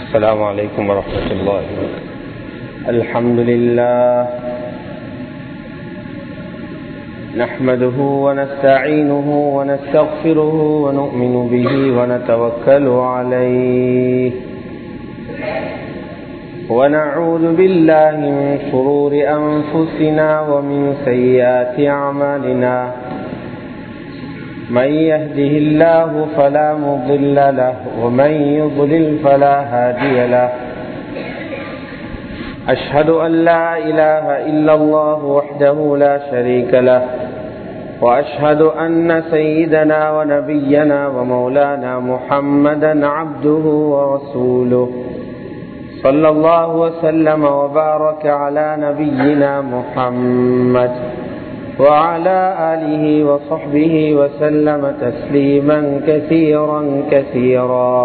السلام عليكم ورحمة الله الحمد لله نحمده ونستعينه ونستغفره ونؤمن به ونتوكل عليه ونعوذ بالله من شرور أنفسنا ومن سيئات أعمالنا من يهده الله فلا مضل له ومن يضلل فلا هادي له أشهد أن لا إله إلا الله وحده لا شريك له وأشهد أن سيدنا ونبينا ومولانا محمدا عبده ورسوله صلى الله وسلم وبارك على نبينا محمد وعلى آله وصحبه وسلم تسليما كثيرا كثيرا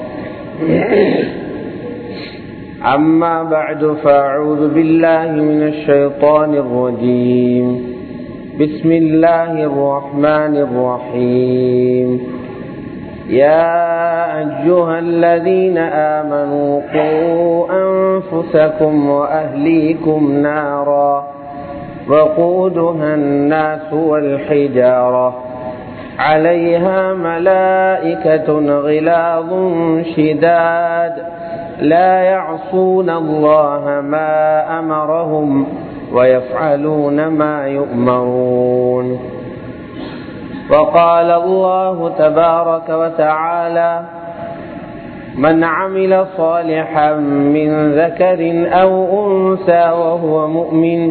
أما بعد فأعوذ بالله من الشيطان الرجيم بسم الله الرحمن الرحيم يا أيها الذين آمنوا قوا أنفسكم وأهليكم نارا وقودها الناس والحجارة عليها ملائكة غلاظ شداد لا يعصون الله ما أمرهم ويفعلون ما يؤمرون وقال الله تبارك وتعالى من عمل صالحا من ذكر أو أنثى وهو مؤمن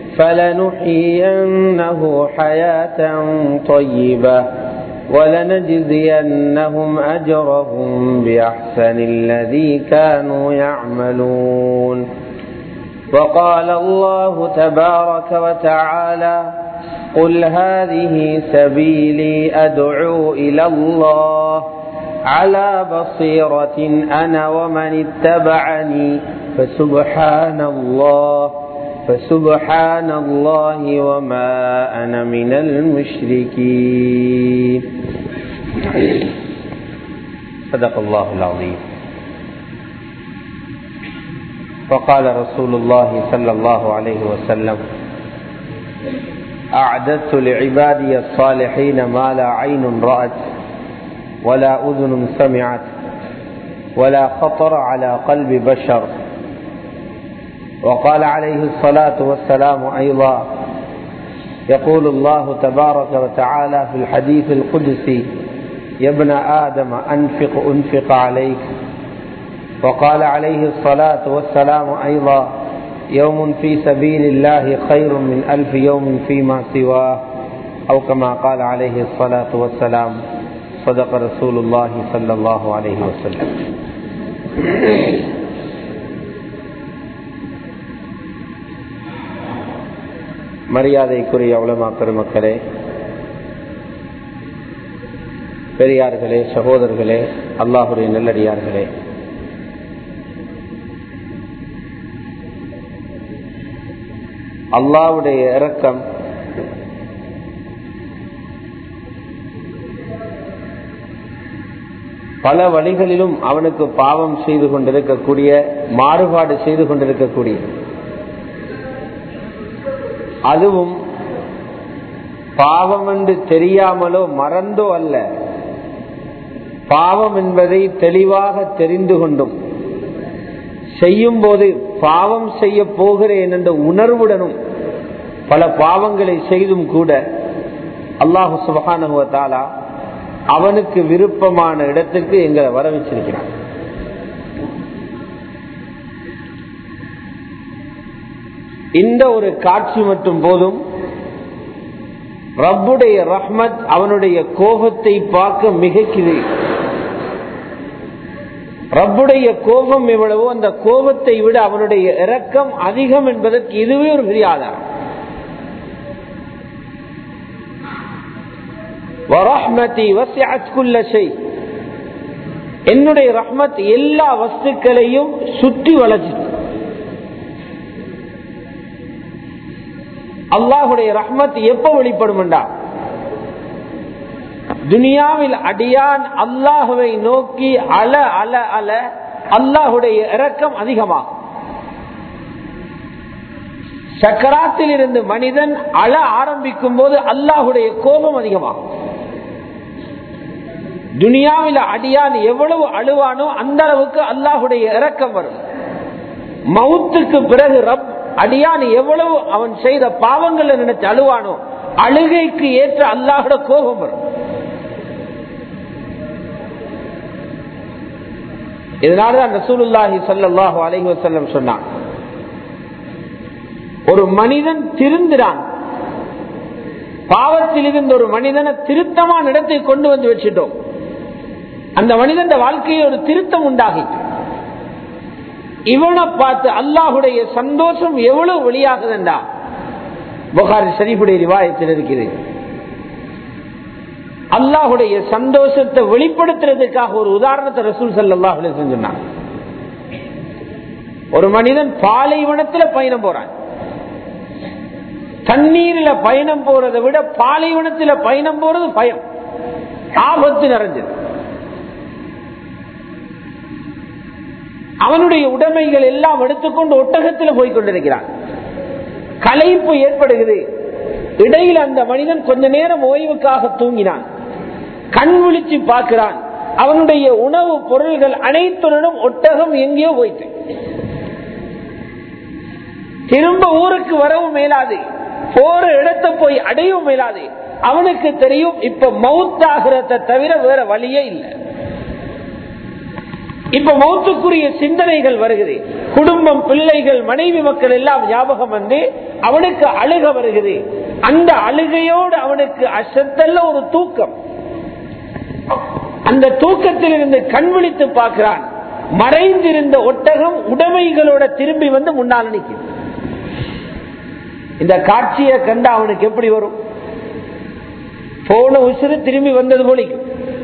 فلنحيينه حياة طيبة ولنجزينهم أجرهم بأحسن الذي كانوا يعملون وقال الله تبارك وتعالى قل هذه سبيلي أدعو إلى الله على بصيرة أنا ومن اتبعني فسبحان الله فسبحان الله وما أنا من المشركين صدق الله العظيم وقال رسول الله صلى الله عليه وسلم أعددت لعبادي الصالحين ما لا عين رأت ولا أذن سمعت ولا خطر على قلب بشر وقال عليه الصلاة والسلام أيضا يقول الله تبارك وتعالى في الحديث القدسي يا ابن آدم أنفق أنفق عليك وقال عليه الصلاة والسلام أيضا يوم في سبيل الله خير من ألف يوم فيما سواه أو كما قال عليه الصلاة والسلام صدق رسول الله صلى الله عليه وسلم மரியாதைக்குரிய உலமா பெருமக்களே பெரியார்களே சகோதரர்களே அல்லாஹுடைய நல்லடியார்களே அல்லாவுடைய இரக்கம் பல வழிகளிலும் அவனுக்கு பாவம் செய்து கொண்டிருக்கக்கூடிய மாறுபாடு செய்து கொண்டிருக்கக்கூடிய அதுவும் பாவம் என்று தெரியாமலோ மறந்தோ அல்ல பாவம் என்பதை தெளிவாக தெரிந்து கொண்டும் செய்யும் போது பாவம் செய்ய போகிறேன் என்ற உணர்வுடனும் பல பாவங்களை செய்தும் கூட அல்லாஹு சுபகானுவத்தாலா அவனுக்கு விருப்பமான இடத்துக்கு எங்களை வர வச்சிருக்கிறான் இந்த ஒரு காட்சி மட்டும் போதும் ரப்புடைய ரஹ்மத் அவனுடைய கோபத்தை பார்க்க மிகைக்குது ரப்புடைய கோபம் எவ்வளவோ அந்த கோபத்தை விட அவனுடைய இரக்கம் அதிகம் என்பதற்கு இதுவே ஒரு பெரிய ஆதாரம் என்னுடைய ரஹ்மத் எல்லா வஸ்துக்களையும் சுற்றி வளர்ச்சி அல்லாஹுடைய ரஹ்மத் எப்ப வெளிப்படும் துனியாவில் அடியான் அல்லாஹுவை நோக்கி அல அல அல அல்லாஹுடைய இரக்கம் அதிகமாகும் சக்கராத்தில் இருந்து மனிதன் அழ ஆரம்பிக்கும் போது அல்லாஹுடைய கோபம் அதிகமாகும் துனியாவில் அடியான் எவ்வளவு அழுவானோ அந்த அளவுக்கு அல்லாஹுடைய இரக்கம் வரும் மவுத்துக்கு பிறகு ரப் அடியான் எவ்வளவு அவன் செய்த பாவங்கள் நினைச்சு அழுவானோ அழுகைக்கு ஏற்ற அல்லாஹோட கோபம் வரும் இதனாலதான் ரசூலுல்லாஹி சல்லாஹூ அலஹி வசல்லம் சொன்னான் ஒரு மனிதன் திருந்துறான் பாவத்தில் இருந்த ஒரு மனிதனை திருத்தமான இடத்தை கொண்டு வந்து வச்சுட்டோம் அந்த மனிதன் வாழ்க்கையை ஒரு திருத்தம் உண்டாகிட்டு இவனை பார்த்து அல்லாஹுடைய சந்தோஷம் எவ்வளவு வெளியாகுதுண்டா புகாரி ஷரீஃபுடைய ரிவாயத்தில் இருக்கிறது அல்லாஹுடைய சந்தோஷத்தை வெளிப்படுத்துறதுக்காக ஒரு உதாரணத்தை ரசூல் சல்லாஹ் சொன்னாங்க ஒரு மனிதன் பாலைவனத்தில் பயணம் போறான் தண்ணீர்ல பயணம் போறதை விட பாலைவனத்தில் பயணம் போறது பயம் ஆபத்து நிறைஞ்சது அவனுடைய உடைமைகள் எல்லாம் எடுத்துக்கொண்டு ஒட்டகத்தில் போய் கொண்டிருக்கிறான் களைப்பு ஏற்படுகிறது இடையில் அந்த மனிதன் கொஞ்ச நேரம் ஓய்வுக்காக தூங்கினான் கண் விழிச்சு பார்க்கிறான் அவனுடைய உணவு பொருள்கள் அனைத்துடனும் ஒட்டகம் எங்கேயோ போயிட்டு திரும்ப ஊருக்கு வரவும் மேலாது போற இடத்தை போய் அடையவும் மேலாது அவனுக்கு தெரியும் இப்ப மவுத்தாகிறத தவிர வேற வழியே இல்லை இப்ப மௌத்துக்குரிய சிந்தனைகள் வருகிறது குடும்பம் பிள்ளைகள் மனைவி மக்கள் எல்லாம் ஞாபகம் வந்து அவனுக்கு அழுக வருகிறது அந்த அழுகையோடு அவனுக்கு அசத்தல்ல ஒரு தூக்கம் அந்த தூக்கத்தில் இருந்து கண் விழித்து பார்க்கிறான் மறைந்திருந்த ஒட்டகம் உடைமைகளோட திரும்பி வந்து முன்னால் நிற்கும் இந்த காட்சியை கண்டு அவனுக்கு எப்படி வரும் போன உசுறு திரும்பி வந்தது போலிக்கும்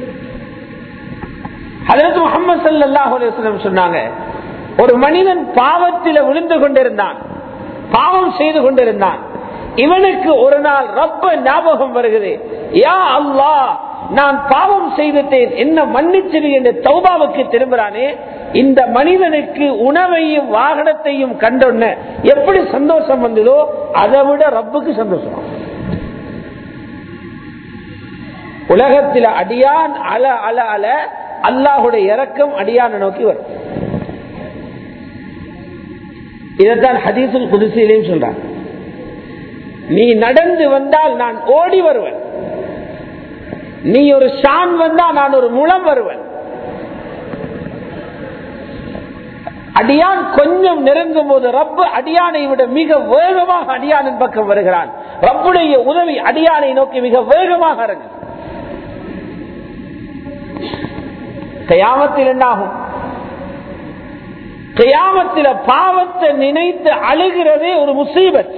அதற்கு முகமது சல்லாஹ் அலுவலம் சொன்னாங்க ஒரு மனிதன் பாவத்தில் விழுந்து கொண்டிருந்தான் பாவம் செய்து கொண்டிருந்தான் இவனுக்கு ஒரு நாள் ரப்ப ஞாபகம் வருகிறது யா அல்லா நான் பாவம் செய்துட்டேன் என்ன மன்னிச்சிரு என்று தௌபாவுக்கு திரும்புறானே இந்த மனிதனுக்கு உணவையும் வாகனத்தையும் கண்டொன்ன எப்படி சந்தோஷம் வந்ததோ அதை விட ரப்புக்கு சந்தோஷம் உலகத்தில் அடியான் அல அல அல அல்லாஹுடைய இறக்கம் அடியான நோக்கி வரும் இதைத்தான் ஹதீசுல் குதிசையிலையும் சொல்றான் நீ நடந்து வந்தால் நான் ஓடி வருவன் நீ ஒரு ஷான் வந்தா நான் ஒரு முளம் வருவன் அடியான் கொஞ்சம் நெருங்கும் போது ரப்பு அடியானை விட மிக வேகமாக அடியானின் பக்கம் வருகிறான் ரப்புடைய உதவி அடியானை நோக்கி மிக வேகமாக இறங்கு கயாமத்தில் என்னாகும் கயாமத்தில பாவத்தை நினைத்து அழுகிறதே ஒரு முசீபத்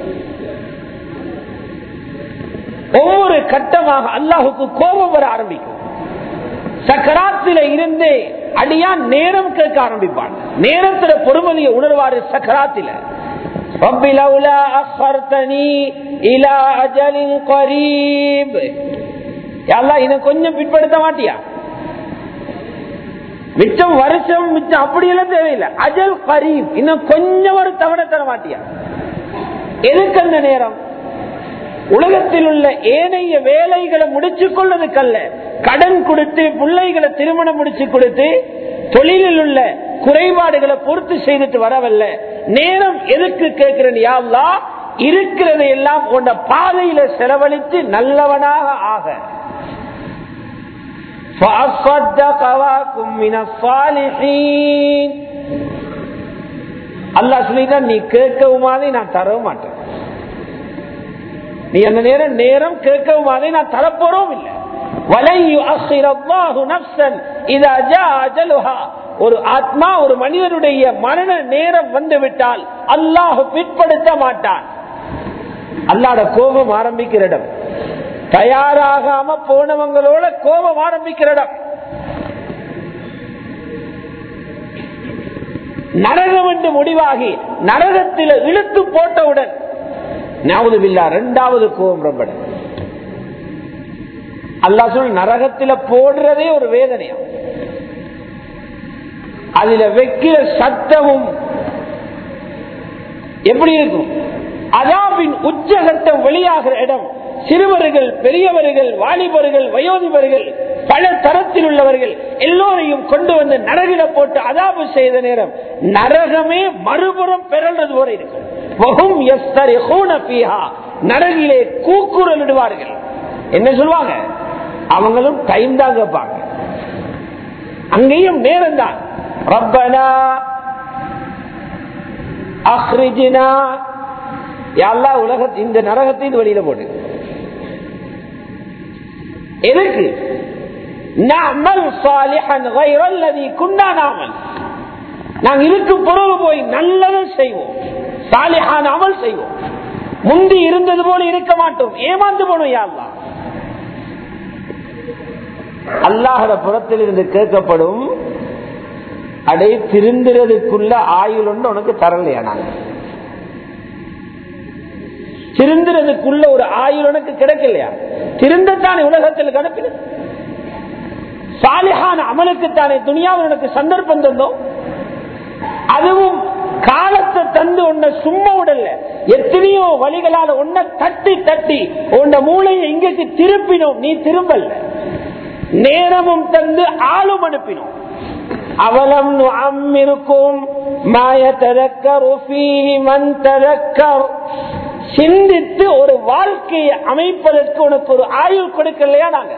ஒவ்வொரு கட்டமாக அல்லாஹுக்கு கோபம் வர ஆரம்பிக்கும் சக்கராத்தில இருந்தே அடியான் நேரம் கேட்க ஆரம்பிப்பான் நேரத்துல பொறுமதியை உணர்வாரு சக்கராத்தில رب لولا أخرتني إلى أجل قريب يا الله இன்னும் கொஞ்சம் பிற்படுத்த மாட்டியா மிச்சம் வருஷம் மிச்சம் அப்படியெல்லாம் தேவையில்லை அஜல் கரீப் இன்னும் கொஞ்சம் ஒரு தவணை தர மாட்டியா எதுக்கு அந்த நேரம் உலகத்தில் உள்ள ஏனைய வேலைகளை முடிச்சு கொள்வதற்கல்ல கடன் கொடுத்து பிள்ளைகளை திருமணம் முடிச்சு கொடுத்து தொழிலில் உள்ள குறைபாடுகளை பூர்த்தி செய்துட்டு வரவல்ல நேரம் எதுக்கு கேட்கிறேன் யாவ்லா இருக்கிறதை எல்லாம் உன்ன பாதையில செலவழித்து நல்லவனாக ஆக அல்லா சொல்லிதான் நீ கேட்கவும் நான் தரவும் மாட்டேன் நீ அந்த நேரம் நேரம் கேட்கவும் நான் தரப்போறோம் இல்லை ஒரு ஆத்மா ஒரு மனிதனுடைய மரண நேரம் வந்து விட்டால் அல்லாஹ் பிற்படுத்த மாட்டான் அல்லாட கோபம் ஆரம்பிக்கிற இடம் தயாராகாம போனவங்களோட கோபம் ஆரம்பிக்கிற இடம் நரகம் என்று முடிவாகி நரகத்தில் இழுத்து போட்டவுடன் ஞாபகமில்லா இரண்டாவது கோபம் ரொம்ப அல்லா சொல் நரகத்தில போடுறதே ஒரு வேதனையா அதுல வைக்கிற சத்தமும் எப்படி இருக்கும் அதாவின் உச்சகட்டம் வெளியாகிற இடம் சிறுவர்கள் பெரியவர்கள் வாலிபர்கள் வயோதிபர்கள் பல தரத்தில் உள்ளவர்கள் எல்லோரையும் கொண்டு வந்து நரகில போட்டு அதாபு செய்த நேரம் நரகமே மறுபுறம் பிறல்றது போல இருக்கும் வஹும் யஸ்தரிஹூன ஃபீஹா. நரகிலே கூக்குரல் இடுவார்கள் என்ன சொல்லுவாங்க அவங்களும் டைம் தான் கேட்பாங்க அங்கேயும் நேரம் தான் ரப்பனா அஹ்ரிஜினா யாழ்லா உலகத் இந்த நரகத்தின் வெளியில போட்டு எதுக்கு நஅமல் சாலிஹன் கைரல்லதி குன்னா நாமல் நாங்க இருக்கும் பொருள் போய் நல்லதை செய்வோம் சாலிஹான் அமல் செய்வோம் முந்தி இருந்தது போல இருக்க மாட்டோம் ஏமாந்து போனோம் யாழ்லா அல்லாஹட புறத்தில் இருந்து கேட்கப்படும் அடை திருந்துறதுக்குள்ள ஆயுள் ஒன்று உனக்கு தரலையா நாங்க திருந்துறதுக்குள்ள ஒரு ஆயுள் உனக்கு கிடைக்கலையா திருந்தத்தானே உலகத்தில் கடப்பின சாலிஹான அமலுக்குத்தானே துணியாவில் உனக்கு சந்தர்ப்பம் தந்தோம் அதுவும் காலத்தை தந்து உன்னை சும்மா விடல எத்தனையோ வழிகளால உன்னை தட்டி தட்டி உன்னை மூளையை இங்கேக்கு திருப்பினோம் நீ திரும்பல நேரமும் தந்து ஆளும் அனுப்பினோம் அவலம் அம்மிருக்கும் சிந்தித்து ஒரு வாழ்க்கையை அமைப்பதற்கு உனக்கு ஒரு ஆயுள் கொடுக்கலையா நாங்க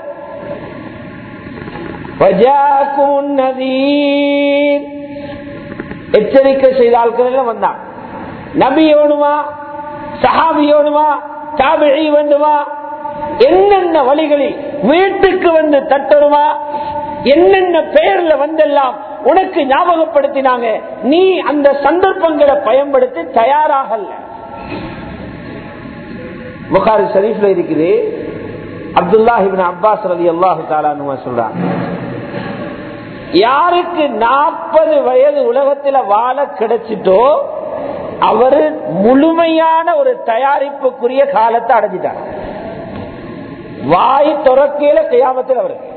وَجَاءَكُمُ النَّذِيرُ. எச்சரிக்கை செய்த ஆட்கள் வந்தான் நபி வேணுமா சஹாபி வேணுமா தாபிழி வேண்டுமா என்னென்ன வழிகளில் வீட்டுக்கு வந்து தட்டணுமா என்னென்ன பெயர்ல வந்தெல்லாம் உனக்கு ஞாபகப்படுத்தினாங்க நீ அந்த சந்தர்ப்பங்களை பயன்படுத்தி தயாராகல புகாரி ஷரீஃப்ல இருக்குது அப்துல்லாஹிபின் அப்பாஸ் ரதி அல்லாஹு தாலான்னு சொல்றாங்க யாருக்கு நாற்பது வயது உலகத்துல வாழ கிடைச்சிட்டோ அவரு முழுமையான ஒரு தயாரிப்புக்குரிய காலத்தை அடைஞ்சிட்டார் வாய் துறக்கையில கையாமத்தில் அவருக்கு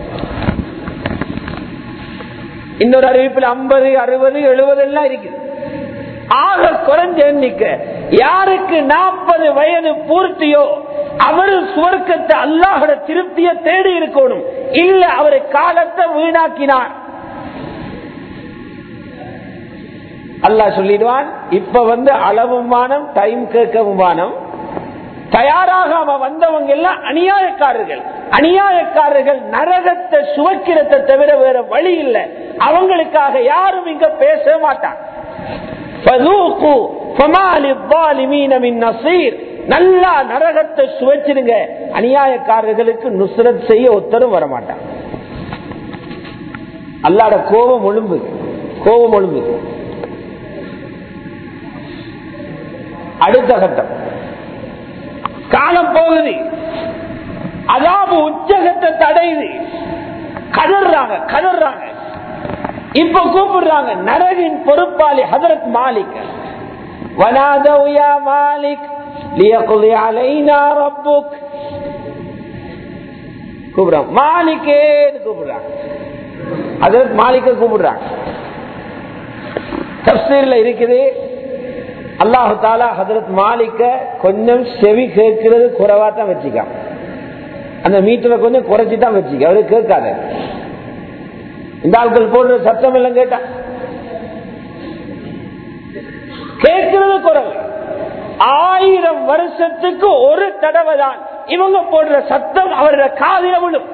இன்னொரு அறிவிப்பில் ஐம்பது அறுபது எழுபது எல்லாம் இருக்குது ஆக குறைஞ்ச எண்ணிக்கை யாருக்கு நாற்பது வயது பூர்த்தியோ அவரு சுவர்க்கத்தை அல்லாஹோட திருப்திய தேடி இருக்கணும் இல்ல அவரை காலத்தை வீணாக்கினார் அல்லாஹ் சொல்லிடுவான் இப்ப வந்து அளவும் வானம் டைம் கேட்கவும் வானம் தயாராகாம வந்தவங்க எல்லாம் அநியாயக்காரர்கள் அநியாயக்காரர்கள் நரகத்தை சுவைக்கிறத தவிர வேற வழி இல்லை அவங்களுக்காக யாரும் இங்க பேச மாட்டாங்க فذوقوا فما للظالمين من نصير நல்லா நரகத்தை சுவைச்சிருங்க அநியாயக்காரர்களுக்கு நுசரத் செய்ய ஒத்தரும் வரமாட்டான் அல்லாட கோபம் ஒழும்பு கோபம் ஒழும்பு அடுத்த கட்டம் காலம் போகுது அதாவது உச்சகத்தை தடையுது கதறாங்க கதறாங்க இப்ப கூப்பிடுறாங்க நரகின் பொறுப்பாளி ஹதரத் மாலிக் வனாதவ் யா மாலிக் லியக்லி அலைனா ரப்புக் கூப்பிடுறாங்க மாலிக்கேன்னு கூப்பிடுறாங்க ஹதரத் மாலிக்க கூப்பிடுறாங்க தப்சீர்ல இருக்குது அல்லாஹு தாலா ஹதரத் மாலிக்க கொஞ்சம் செவி கேட்கிறது குறைவா தான் வச்சுக்கான் அந்த மீட்டரை கொஞ்சம் குறைச்சி தான் வச்சுக்க அவரு கேட்காத இந்த ஆட்கள் போடுற சத்தம் எல்லாம் கேட்டா கேட்கிறது குறைவு ஆயிரம் வருஷத்துக்கு ஒரு தடவை தான் இவங்க போடுற சத்தம் அவரோட காதில விழும்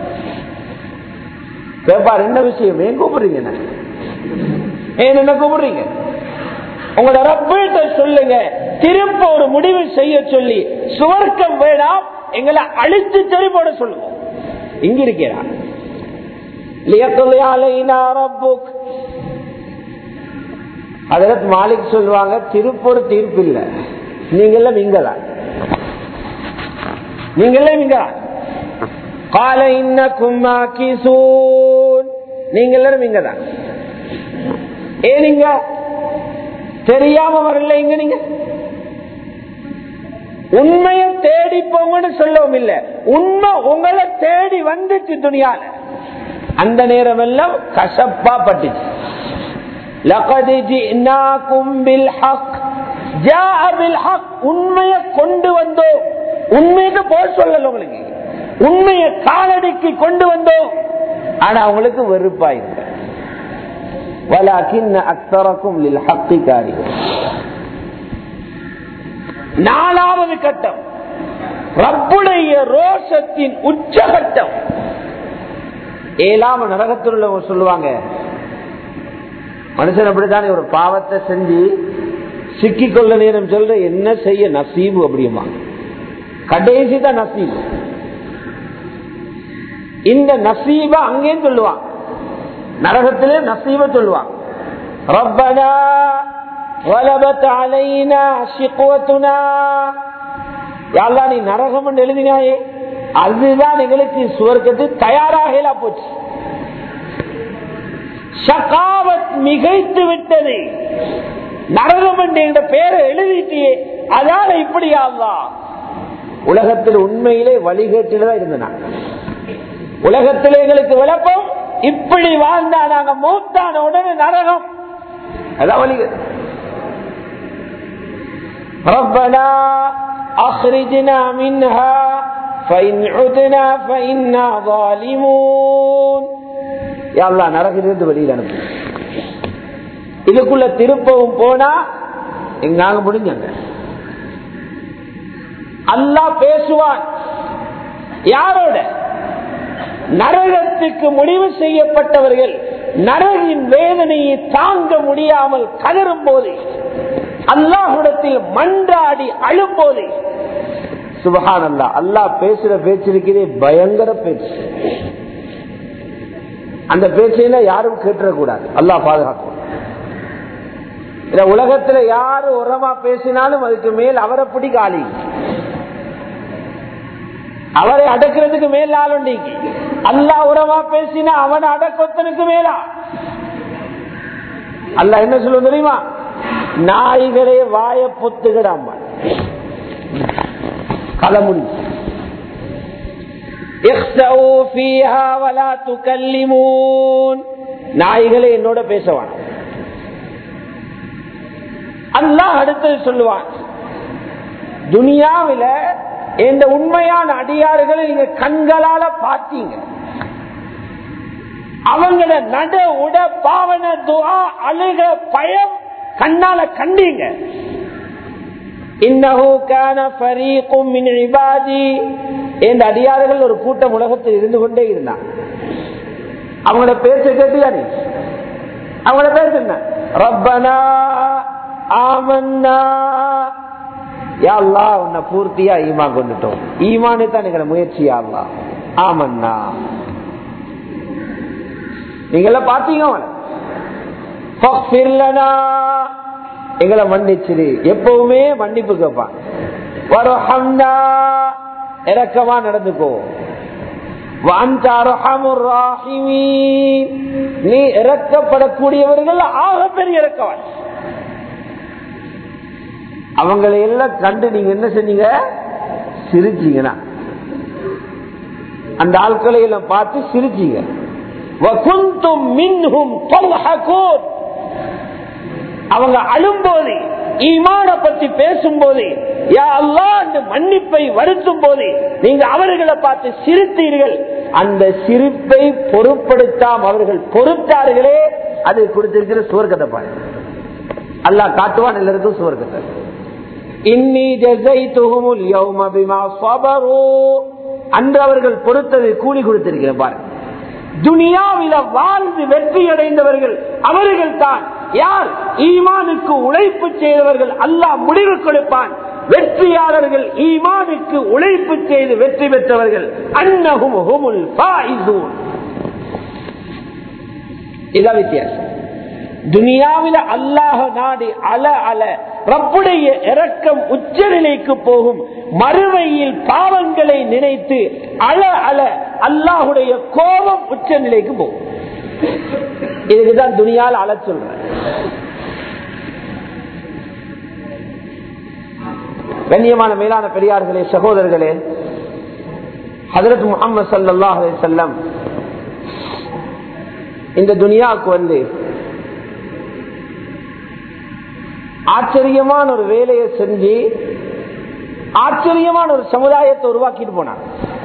கேட்பார் என்ன விஷயம் ஏன் கூப்பிடுறீங்க என்ன? ஏன் என்ன கூப்பிடுறீங்க உங்களோட ரப்பிட்ட சொல்லுங்க திரும்ப ஒரு முடிவு செய்ய சொல்லி சுவர்க்கம் வேண்டாம் எங்களை அழித்து சரி போட சொல்லுங்க இங்க இருக்கிறார் அதற்கு மாலிக் சொல்லுவாங்க திருப்பூர் தீர்ப்பு இல்ல நீங்கெல்லாம் இங்கதான் நீங்கெல்லாம் இங்கதான் கால இன்ன கும்மா கிசூன் நீங்க எல்லாரும் இங்கதான் ஏன் நீங்க தெரியாம வரல இங்க நீங்க உண்மையை தேடி போங்கன்னு சொல்லவும் இல்ல உண்மை உங்களை தேடி வந்துச்சு துணியால அந்த நேரம் எல்லாம் கசப்பா பட்டுச்சு لقد جئناكم بالحق جاء بالحق உண்மையை கொண்டு வந்தோம் உண்மைக்கு போய் சொல்லல உங்களுக்கு உண்மையை காலடிக்கு கொண்டு வந்தோம் ஆனா அவங்களுக்கு வெறுப்பாயிருக்க வலாக்கின் அக்தரக்கும் ஹக்கி காரியம் நாலாவது கட்டம் ரப்புடைய ரோஷத்தின் உச்சகட்டம் ஏழாம நரகத்தில் உள்ளவங்க சொல்லுவாங்க மனுஷன் அப்படித்தானே ஒரு பாவத்தை செஞ்சு சிக்கிக்கொள்ள நேரம் சொல்ற என்ன செய்ய நசீபு அப்படியுமா கடைசி தான் நசீபு இந்த நசீப அங்கேயும் சொல்லுவான் நரகத்திலே நசீப சொல்லுவான் ரப்பனா வலபத் அலைனா ஷிக்வத்துனா யாழ்லா நீ நரகம் எழுதினாயே அதுதான் எங்களுக்கு சுவர்க்கத்து தயாராக போச்சு ஷகாவத் மிகைத்து விட்டது நரகம் என்ற பெயரை எழுதிட்டியே அதால இப்படி ஆகலா உலகத்தில் உண்மையிலே வழிகேட்டில தான் இருந்தனா உலகத்தில் எங்களுக்கு விளப்பம் இப்படி வாழ்ந்தா நாங்க மூத்தான உடனே நரகம் அதான் வழிகேடு ربنا أخرجنا منها فإن عدنا فإنا ظالمون يا الله நரகிலிருந்து வெளியில் அனுப்பு இதுக்குள்ள திருப்பவும் போனா எங்காங்க முடிஞ்சாங்க அல்லாஹ் பேசுவான் யாரோட நரகத்துக்கு முடிவு செய்யப்பட்டவர்கள் நரகின் வேதனையை தாங்க முடியாமல் கதறும் போது அல்லாஹுடத்தில் மன்றாடி அழும் போது சுபகான் அல்லா அல்லாஹ் பேசுற பேச்சு இருக்கிறதே பயங்கர பேச்சு அந்த பேச்சையில யாரும் கேட்டுறக்கூடாது அல்லாஹ் பாதுகாக்கும் இந்த உலகத்துல யாரு உரமா பேசினாலும் அதுக்கு மேல் அவரை பிடி காலி அவரை அடக்கிறதுக்கு மேல் ஆளுண்டிக்கு அல்லா உரமா பேசினா அவனை அடக்கொத்தனுக்கு மேலா அல்ல என்ன சொல்லுவோம் தெரியுமா நாய்களே வாய பொத்துக்கிடாம களமுடி நாய்களை என்னோட பேசவான் அல்லாஹ் அடுத்தது சொல்லுவான் துனியாவில இந்த உண்மையான அடியாறுகளை நீங்க கண்களால பார்த்தீங்க அவங்கள நட உட பாவன துவா அழுக பயம் கண்ணால கண்டீங்க இந்த அடியாறுகள் ஒரு கூட்டம் உலகத்தில் இருந்து கொண்டே இருந்தான் அவங்களோட பேச கேட்டியா நீ அவங்களோட பேச என்ன ரப்பனா ஆமன்னா யாழ்லா உன்னை பூர்த்தியா ஈமா கொண்டுட்டோம் ஈமானே தான் எங்களை முயற்சி யாழ்லா ஆமன்னா நீங்கள பாத்தீங்க அவனை எங்களை மன்னிச்சிரு எப்பவுமே மன்னிப்பு கேட்பான் இறக்கமா நடந்துக்கோ நீ இறக்கப்படக்கூடியவர்கள் ஆக பெரிய இறக்கவான் அவங்களை எல்லாம் கண்டு நீங்க என்ன செஞ்சீங்க சிரிச்சீங்கன்னா அந்த ஆட்களை எல்லாம் பார்த்து சிரிச்சீங்க அவங்க அழும்போது ஈமான பத்தி பேசும்போது யா அல்லா அந்த மன்னிப்பை வருத்தும் போது நீங்க அவர்களை பார்த்து சிரித்தீர்கள் அந்த சிரிப்பை பொருட்படுத்தாம அவர்கள் பொறுத்தார்களே அது கொடுத்திருக்கிற சுவர்க்கத்தை பாரு அல்லா காட்டுவான் எல்லாருக்கும் சுவர்க்கத்தை இன்னி ஜசைத்துஹுமுல் யௌம பிமா ஸபரு அன்று அவர்கள் பொறுத்தது கூலி கொடுத்திருக்கிறேன் பாருங்க துனியாவில வாழ்ந்து வெற்றி அடைந்தவர்கள் அவர்கள் தான் யார் ஈமானுக்கு உழைப்பு செய்தவர்கள் அல்லாஹ் முடிவு கொடுப்பான் வெற்றியாளர்கள் ஈமானுக்கு உழைப்பு செய்து வெற்றி பெற்றவர்கள் அன்னஹும் ஹுமுல் ஃபாயிசூன் இதான் வித்தியாசம் துனியாவில அல்லாஹ நாடி அல அல ரப்புடைய இறக்கம் உச்சநிலைக்கு போகும் மறுமையில் பாவங்களை நினைத்து அல அல அல்லாஹுடைய கோபம் உச்சநிலைக்கு போகும் இதுக்குதான் துனியால் அல சொல்ற கண்ணியமான மேலான பெரியார்களே சகோதரர்களே ஹதரத் முகமது சல்லாஹ் செல்லம் இந்த துனியாவுக்கு வந்து ஆச்சரியமான ஒரு வேலையை செஞ்சு ஆச்சரியமான ஒரு சமுதாயத்தை உருவாக்கிட்டு போனாங்க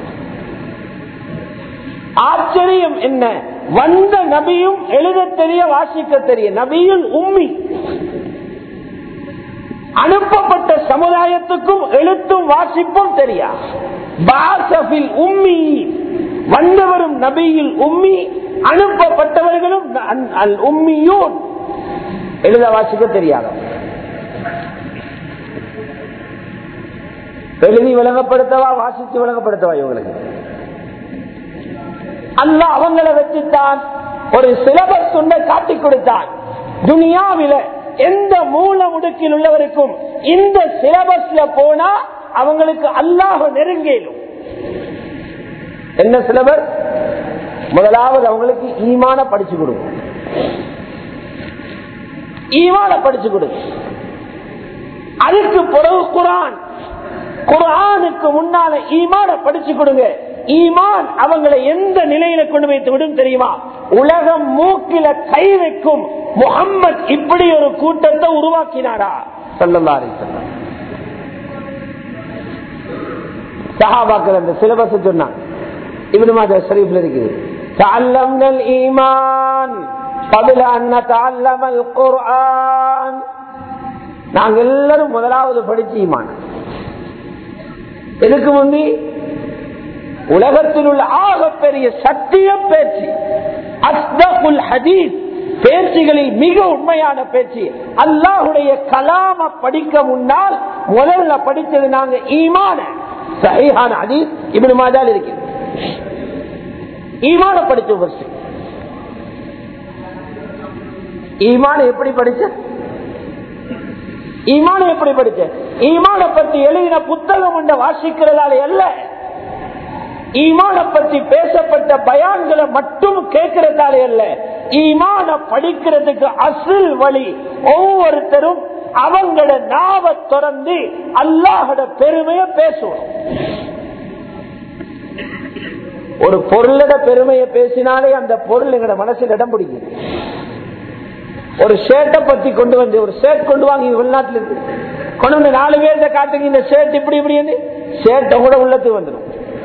ஆச்சரியம் என்ன வந்த நபியும் எழுத தெரிய வாசிக்க தெரிய நபியில் உம்மி அனுப்பப்பட்ட சமுதாயத்துக்கும் எழுத்தும் வாசிப்பும் தெரியா பாசபில் உம்மி வந்தவரும் நபியில் உம்மி அனுப்பப்பட்டவர்களும் அல் உம்மியூன் எழுத வாசிக்க தெரியாத எழுதி விளங்கப்படுத்தவா வாசித்து விளங்கப்படுத்தவா இவங்களுக்கு அல்ல அவங்களை வச்சுத்தான் ஒரு சிலபஸ் ஒன்றை காட்டி கொடுத்தான் துனியாவில எந்த மூல முடுக்கில் உள்ளவருக்கும் இந்த சிலபஸ்ல போனா அவங்களுக்கு அல்லாஹ் நெருங்கிடும் என்ன சிலபஸ் முதலாவது அவங்களுக்கு ஈமான படிச்சு கொடுங்க ஈமான படிச்சு கொடுங்க அதுக்கு பிறகு குரான் குரானுக்கு முன்னால ஈமான படிச்சு கொடுங்க ஈமான் அவங்களை எந்த நிலையில கொண்டு வைத்து விடும் தெரியுமா உலகம் மூக்கில கை வைக்கும் முகம்மது இப்படி ஒரு கூட்டத்தை உருவாக்கினாரா சொல்லலாரி சஹாபாக்கள் அந்த சிலபஸ் சொன்னாங்க இப்படி மாதிரி ஷரீஃப்ல இருக்குது تعلمنا الإيمان قبل أن نتعلم القرآن நாங்க எல்லாரும் முதலாவது படிச்சு ஈமான் இதுக்கு முந்தி உலகத்தில் உள்ள ஆகப்பெரிய சத்திய பேச்சு அஸ்தகுல் ஹதீஸ் பேச்சுகளில் மிக உண்மையான பேச்சு அல்லாஹுடைய கலாம படிக்க முன்னால் முதல்ல படித்தது நாங்க ஈமான சஹீஹான ஹதீஸ் இப்படி மாதிரி இருக்கு ஈமான படிச்ச ஃபர்ஸ்ட் ஈமான எப்படி படிச்ச ஈமான எப்படி படிச்ச ஈமான பத்தி எழுதின புத்தகம் என்ற வாசிக்கிறதால அல்ல ஈமான பத்தி பேசப்பட்ட பயான்களை மட்டும் கேட்கிறதாலே அல்ல ஈமான படிக்கிறதுக்கு அசில் வழி ஒவ்வொருத்தரும் அவங்களோட நாவ திறந்து அல்லாஹோட பெருமைய பேசுவோம் ஒரு பொருளோட பெருமையை பேசினாலே அந்த பொருள் எங்களோட மனசில் இடம் பிடிக்கும் ஒரு ஷர்ட்டை பத்தி கொண்டு வந்து ஒரு ஷர்ட் கொண்டு வாங்க வெளிநாட்டுல இருக்கு கொண்டு வந்து நாலு பேர்த்த காட்டுங்க இந்த ஷர்ட் இப்படி இப்படி ஷர்ட்டை கூட உள்ளத்துக்கு வந்துடும்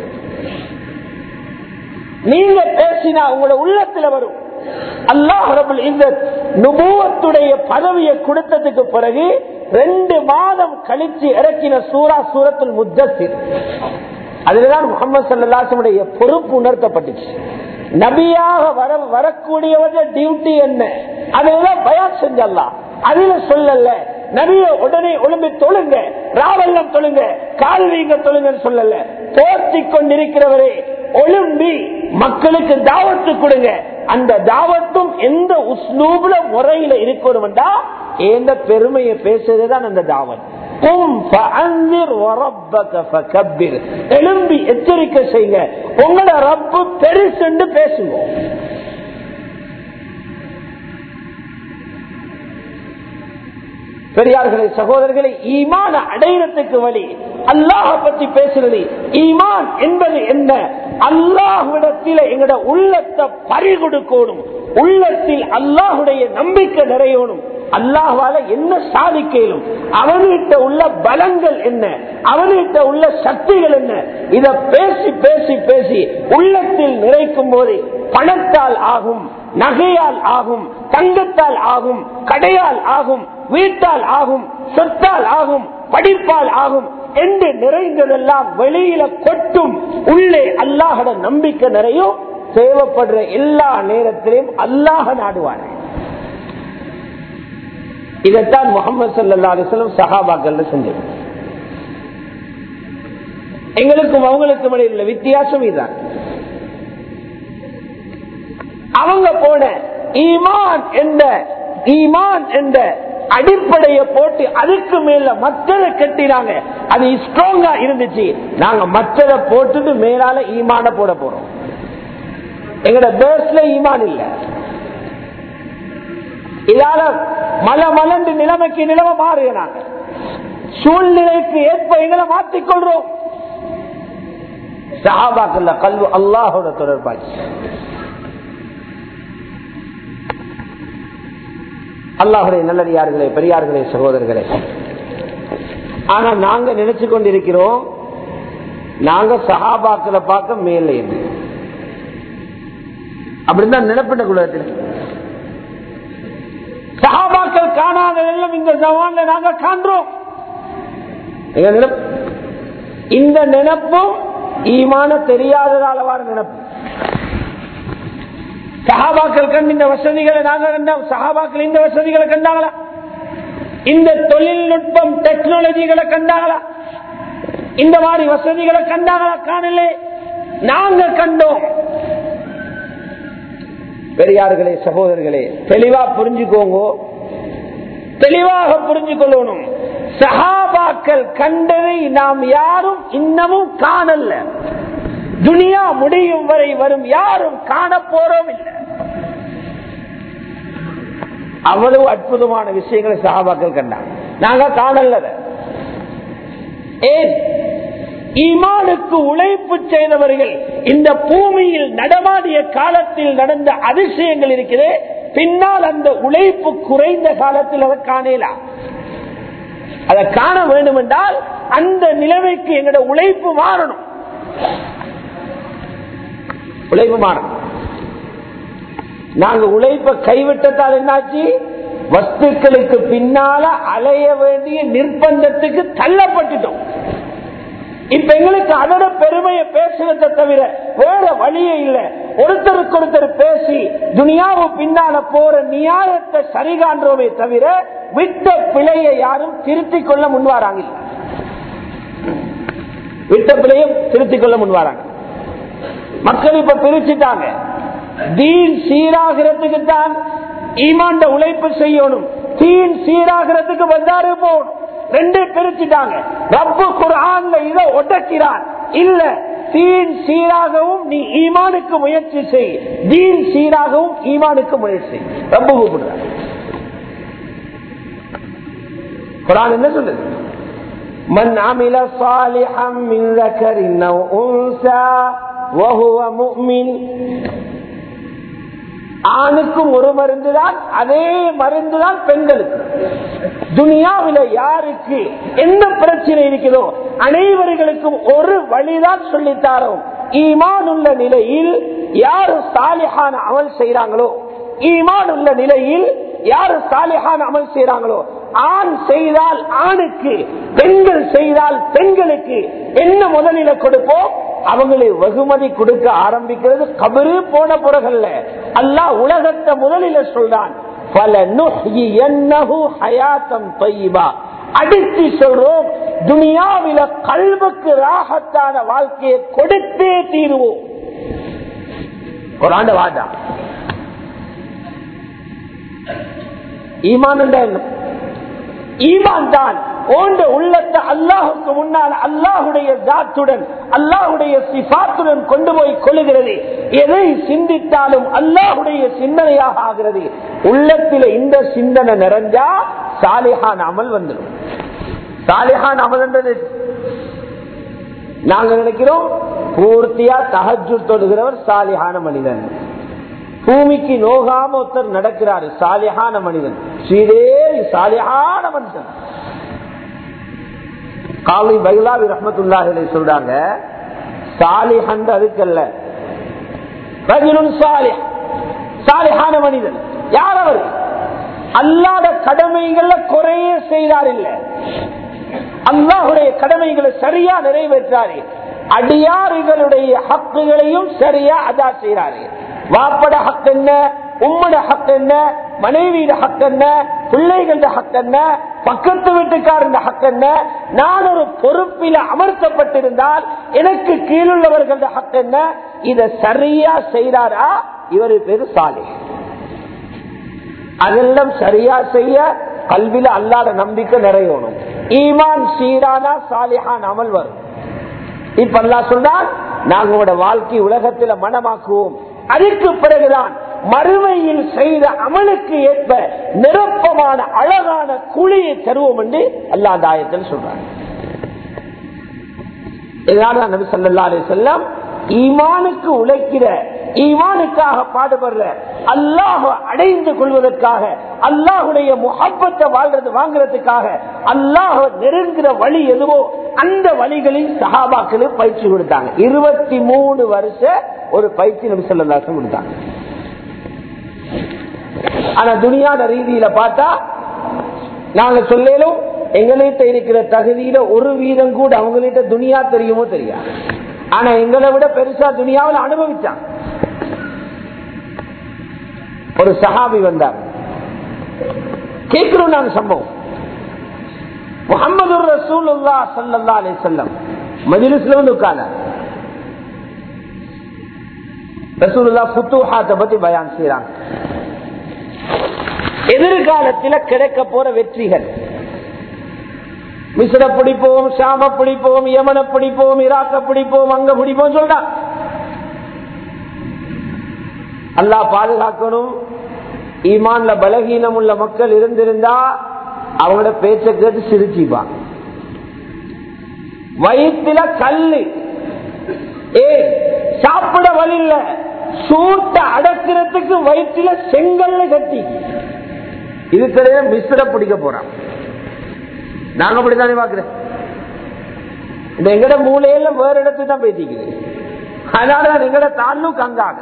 நீங்க பேசினா உங்களோட உள்ளத்துல வரும் அல்லாஹ் இந்த நுபுவத்துடைய பதவியை கொடுத்ததுக்கு பிறகு ரெண்டு மாதம் கழிச்சு இறக்கின சூரா சூரத்தில் முத்தத்தில் அதுலதான் முகமது சல்லாசமுடைய பொறுப்பு உணர்த்தப்பட்டுச்சு நபியாக வர வரக்கூடியவர்கள் டியூட்டி என்ன அதெல்லாம் பயான் செஞ்சல்லாம் அதுல சொல்லல நபிய உடனே ஒழுங்கு தொழுங்க ராவெல்லாம் தொழுங்க கால் வீங்க தொழுங்கன்னு சொல்லல போர்த்தி கொண்டிருக்கிறவரே ஒழும்பி மக்களுக்கு தாவத்து கொடுங்க அந்த தாவத்தும் எந்த உஸ்லூப்ல முறையில இருக்கணும்டா எந்த பெருமையை பேசுறதுதான் அந்த தாவத் எழும்பி எச்சரிக்கை செய்யுங்க உங்களோட ரப்பு பெருசென்று பேசுங்க பெரியார்களை சகோதரர்களை ஈமான அடையிறதுக்கு வழி அல்லாஹ பற்றி பேசுறது ஈமான் என்பது என்ன அல்லாஹ்விடத்தில் எங்கட உள்ளத்தை பறிகொடுக்கணும் உள்ளத்தில் அல்லாஹுடைய நம்பிக்கை நிறையணும் அல்லாஹால என்ன சாதிக்கலும் அவன்கிட்ட உள்ள பலங்கள் என்ன அவன்கிட்ட உள்ள சக்திகள் என்ன இத பேசி பேசி பேசி உள்ளத்தில் நிறைக்கும் போது பணத்தால் ஆகும் நகையால் ஆகும் தங்கத்தால் ஆகும் கடையால் ஆகும் வீட்டால் ஆகும் சொத்தால் ஆகும் படிப்பால் ஆகும் என்று நிறைந்ததெல்லாம் வெளியில கொட்டும் உள்ளே அல்லாஹட நம்பிக்கை நிறையும் தேவைப்படுற எல்லா நேரத்திலையும் அல்லாஹ நாடுவார்கள் இதைத்தான் முகமது சல்லா அலிஸ்லம் சஹாபாக்கள் செஞ்சது எங்களுக்கும் அவங்களுக்கும் இடையில் உள்ள வித்தியாசம் இதுதான் அவங்க போன ஈமான் என்ற ஈமான் என்ற அடிப்படையை போட்டு அதுக்கு மேல மற்றதை கட்டினாங்க அது ஸ்ட்ராங்கா இருந்துச்சு நாங்க மற்றதை போட்டுட்டு மேலால ஈமான போட போறோம் எங்கட பேஸ்ல ஈமான் இல்ல இதால மல மலண்டு நிலைமைக்கு நிலைமை மாறுக நாங்க சூழ்நிலைக்கு ஏற்ப எங்களை மாற்றிக்கொள்றோம் சஹாபாக்கல்ல கல்வி அல்லாஹோட தொடர்பாச்சு அல்லாஹுடைய நல்லடியார்களே பெரியார்களே சகோதரர்களே ஆனா நாங்க நினைச்சு கொண்டிருக்கிறோம் நாங்க சஹாபாக்களை பார்க்க மேலே அப்படிதான் நினைப்பிட்ட குலத்தில் சஹாபாக்கள் காணாத எல்லாம் இந்த ஜவான்ல நாங்க காண்றோம் எங்க நினைப்பு இந்த நினைப்பும் ஈமான தெரியாததால வர நினைப்பு சஹாபாக்கள் கண்டு இந்த வசதிகளை நாங்க கண்டோம் சஹாபாக்கள் இந்த வசதிகளை கண்டாங்களா இந்த தொழில்நுட்பம் டெக்னாலஜிகளை கண்டாங்களா இந்த மாதிரி வசதிகளை கண்டாங்களா காணலே நாங்க கண்டோம் பெரியார்களே சகோதரர்களே தெளிவா புரிஞ்சுக்கோங்க தெளிவாக புரிஞ்சு கொள்ளணும் சஹாபாக்கள் கண்டதை நாம் யாரும் இன்னமும் காணல துனியா முடியும் வரை வரும் யாரும் காண போறோம் இல்லை அவ்வளவு அற்புதமான விஷயங்களை சஹாபாக்கள் கண்டாங்க நாங்க காணல ஏன் ஈமானுக்கு உழைப்பு செய்தவர்கள் இந்த பூமியில் நடமாடிய காலத்தில் நடந்த அதிசயங்கள் இருக்குது பின்னால் அந்த உழைப்பு குறைந்த காலத்தில் அதை காணலாம் அதை காண வேண்டும் என்றால் அந்த நிலைமைக்கு எங்களோட உழைப்பு மாறணும் உழைப்பு மாறணும் நாங்க உழைப்ப கைவிட்டதால் என்னாச்சு வஸ்துக்களுக்கு பின்னால அலைய வேண்டிய நிர்பந்தத்துக்கு தள்ளப்பட்டுட்டோம் இப்ப எங்களுக்கு அதோட பெருமையை பேசுவதை தவிர வேற வழியே இல்ல ஒருத்தருக்கு ஒருத்தர் பேசி துனியாவு பின்னால போற நியாயத்தை சரி காண்றோமே தவிர விட்ட பிழையை யாரும் திருத்திக் கொள்ள முன்வாராங்க இல்ல விட்ட பிழையும் திருத்திக் கொள்ள முன்வாராங்க மக்கள் இப்ப பிரிச்சுட்டாங்க தீன் சீராகிறதுக்கு தான் ஈமாண்ட உழைப்பு செய்யணும் தீன் சீராகிறதுக்கு வந்தாரு போகணும் ரெண்டு பிரிச்சுட்டாங்க ரப்பு குரான்ல இதை ஒட்டக்கிறான் இல்ல தீன் சீராகவும் நீ ஈமானுக்கு முயற்சி செய் தீன் சீராகவும் ஈமானுக்கு முயற்சி செய் ரப்பு கூப்பிடுற குரான் என்ன சொல்லுது من عمل صالحا من ذكر او انثى وهو مؤمن ஆணுக்கும் ஒரு மருந்து தான் அதே மருந்து தான் பெண்களுக்கு துனியாவில யாருக்கு எந்த பிரச்சனை இருக்கிறதோ அனைவர்களுக்கும் ஒரு வழிதான் சொல்லித்தாரோம் ஈமான் உள்ள நிலையில் யாரு சாலிஹான அமல் செய்யறாங்களோ ஈமான் உள்ள நிலையில் யாரு சாலிஹான அமல் செய்யறாங்களோ ஆண் செய்தால் ஆணுக்கு பெண்கள் செய்தால் பெண்களுக்கு என்ன முதலில கொடுப்போம் அவங்களை வெகுமதி கொடுக்க ஆரம்பிக்கிறது கபரு போன பிறகல்ல அல்லாஹ் உலகத்தை முதலில சொல்றான் பல அடித்து சொல்றோம் துனியாவில கல்வுக்கு ராகத்தான வாழ்க்கையை கொடுத்தே தீருவோம் ஒரு ஆண்டு வாதா ஈமான் என்ன ஈமான் தான் ஓண்ட உள்ளத்தை அல்லாஹுக்கு முன்னால் அல்லாஹுடைய தாத்துடன் அல்லாஹுடைய சிபாத்துடன் கொண்டு போய் கொள்ளுகிறது எதை சிந்தித்தாலும் அல்லாஹுடைய சிந்தனையாக ஆகிறது உள்ளத்தில் இந்த சிந்தனை நிறைஞ்சா சாலிஹான் அமல் வந்துடும் சாலிஹான் அமல் என்றது நாங்க நினைக்கிறோம் பூர்த்தியா தகஜு தொடுகிறவர் சாலிஹான மனிதன் பூமிக்கு நோகாம ஒருத்தர் நடக்கிறாரு சாலிஹான மனிதன் ஸ்ரீதேவி சாலிஹான மனுஷன் காலை பைலாவி ரஹமத்துல்லாஹிலே சொல்றாங்க சாலிஹன் அதுக்கல்ல ரஜினுன் சாலிஹ் சாலிஹான மனிதன் யார் அவர் அல்லாத கடமைகள குறைய செய்தார் இல்ல அல்லாஹுடைய கடமைகளை சரியா நிறைவேற்றாரு அடியாறுகளுடைய ஹக்குகளையும் சரியா அதா செய்யறாரு வாப்பட ஹக் என்ன உம்மட ஹக் என்ன மனைவியோட ஹக் என்ன பிள்ளைகளோட ஹக் என்ன பக்கத்து வீட்டுக்காரன் ஹக் என்ன நான் ஒரு பொறுப்பில அமர்த்தப்பட்டிருந்தால் எனக்கு கீழுள்ளவர்களோட ஹக் என்ன இத சரியா செய்யறாரா இவரு பேரு சாலை அதெல்லாம் சரியா செய்ய கல்வியில அல்லாத நம்பிக்கை நிறையணும் ஈமான் சீரானா சாலிஹான் அமல் வரும் இப்ப அல்லா சொல்றான் நாங்க உங்களோட வாழ்க்கை உலகத்துல மனமாக்குவோம் அதற்கு பிறகுதான் மறுமையில் செய்த அமலுக்கு ஏற்ப நிரப்பமான அழகான குழியை தருவோம் என்று அல்லா அந்த ஆயத்தில் சொல்றாங்க இதனால நபி சொல்லா செல்லம் ஈமானுக்கு உழைக்கிற ஈமானுக்காக பாடுபடுற அல்லாஹ அடைந்து கொள்வதற்காக அல்லாஹுடைய முகப்பத்தை வாழ்றது வாங்குறதுக்காக அல்லாஹ நெருங்குற வழி எதுவோ அந்த வழிகளில் சஹாபாக்களுக்கு பயிற்சி கொடுத்தாங்க இருபத்தி மூணு வருஷ ஒரு பயிற்சி நபி சொல்லலாசம் கொடுத்தாங்க ஆனா துணியான ரீதியில பார்த்தா நாங்க சொல்லலும் எங்கள்கிட்ட இருக்கிற தகுதியில ஒரு வீதம் கூட அவங்கள்ட்ட துணியா தெரியுமோ தெரியாது ஆனா எங்களை விட பெருசா துணியாவில் அனுபவிச்சாங்க ஒரு சஹாபி வந்தார் கேட்கிறோம் நான் சம்பவம் முகமது ரசூலுல்லா சல்லா அலி செல்லம் மஜிலிஸ்ல வந்து உட்கார்ந்தார் ரசூலுல்லா புத்துஹாத்தை பத்தி பயான் செய்யறாங்க எதிர்காலத்தில் கிடைக்க போற வெற்றிகள் மிஸ்ர பிடிப்போம் ஷாம பிடிப்போம் யமன பிடிப்போம் ஈராக்க பிடிப்போம் அங்க பிடிப்போம் சொல்றான் அல்லா பாதுகாக்கணும் ஈமான்ல பலகீனம் உள்ள மக்கள் இருந்திருந்தா அவங்களோட பேச்ச கேட்டு சிரிச்சிப்பான் வயிற்றுல கல்லு ஏ சாப்பிட வழி இல்ல சூட்ட அடக்கிறதுக்கு வயிற்றுல செங்கல்ல கட்டி இதுக்கிடையே மிஸ்ர பிடிக்க போறான் நாங்க அப்படித்தானே பாக்குறேன் இந்த எங்கட மூலையில வேற இடத்துக்கு தான் பேசிக்குது அதனாலதான் எங்கட தாண்டும் கங்காக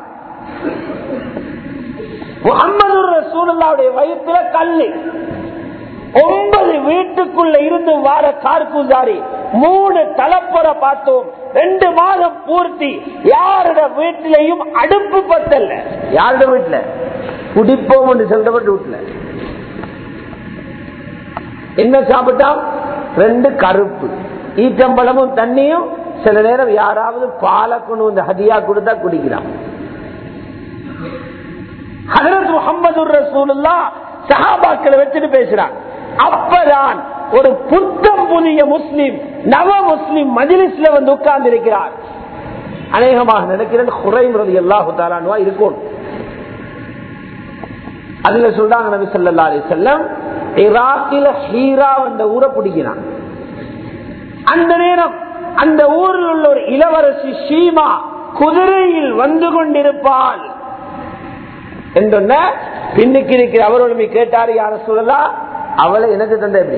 முகமது ரசூலுல்லாவுடைய வயிற்றுல கல்லு ஒன்பது வீட்டுக்குள்ள இருந்து வார கார்குசாரி மூணு தலைப்புற பார்த்தோம் ரெண்டு மாதம் பூர்த்தி யாரோட வீட்டிலையும் அடுப்பு பத்தல்ல யாரோட வீட்டுல குடிப்போம் என்று சொல்றப்பட்ட வீட்டுல என்ன சாப்பிட்டான் ரெண்டு கருப்பு ஈட்டம்பழமும் தண்ணியும் சில நேரம் யாராவது பாலை கொண்டு வந்து ஹதியா கொடுத்தா குடிக்கிறான் ஹதரத் முகமது ரசூலுல்லா சஹாபாக்களை வச்சுட்டு பேசுறான் அப்பதான் ஒரு புத்தம் புதிய முஸ்லிம் நவ முஸ்லிம் மஜிலிஸ்ல வந்து உட்கார்ந்து இருக்கிறார் அநேகமாக நினைக்கிறேன் குறைமுறது எல்லா தாரானுவா இருக்கும் அதுல சொல்றாங்க நபி சொல்லா அலி செல்லம் ஈராக்கில ஹீரா என்ற ஊரை பிடிக்கிறான் அந்த நேரம் அந்த ஊரில் உள்ள ஒரு இளவரசி ஷீமா குதிரையில் வந்து கொண்டிருப்பாள் என்றொன்ன பின்னுக்கு இருக்கிற அவர்களுமே கேட்டாரு யார சொல்லலாம் அவளை எனக்கு தந்த எப்படி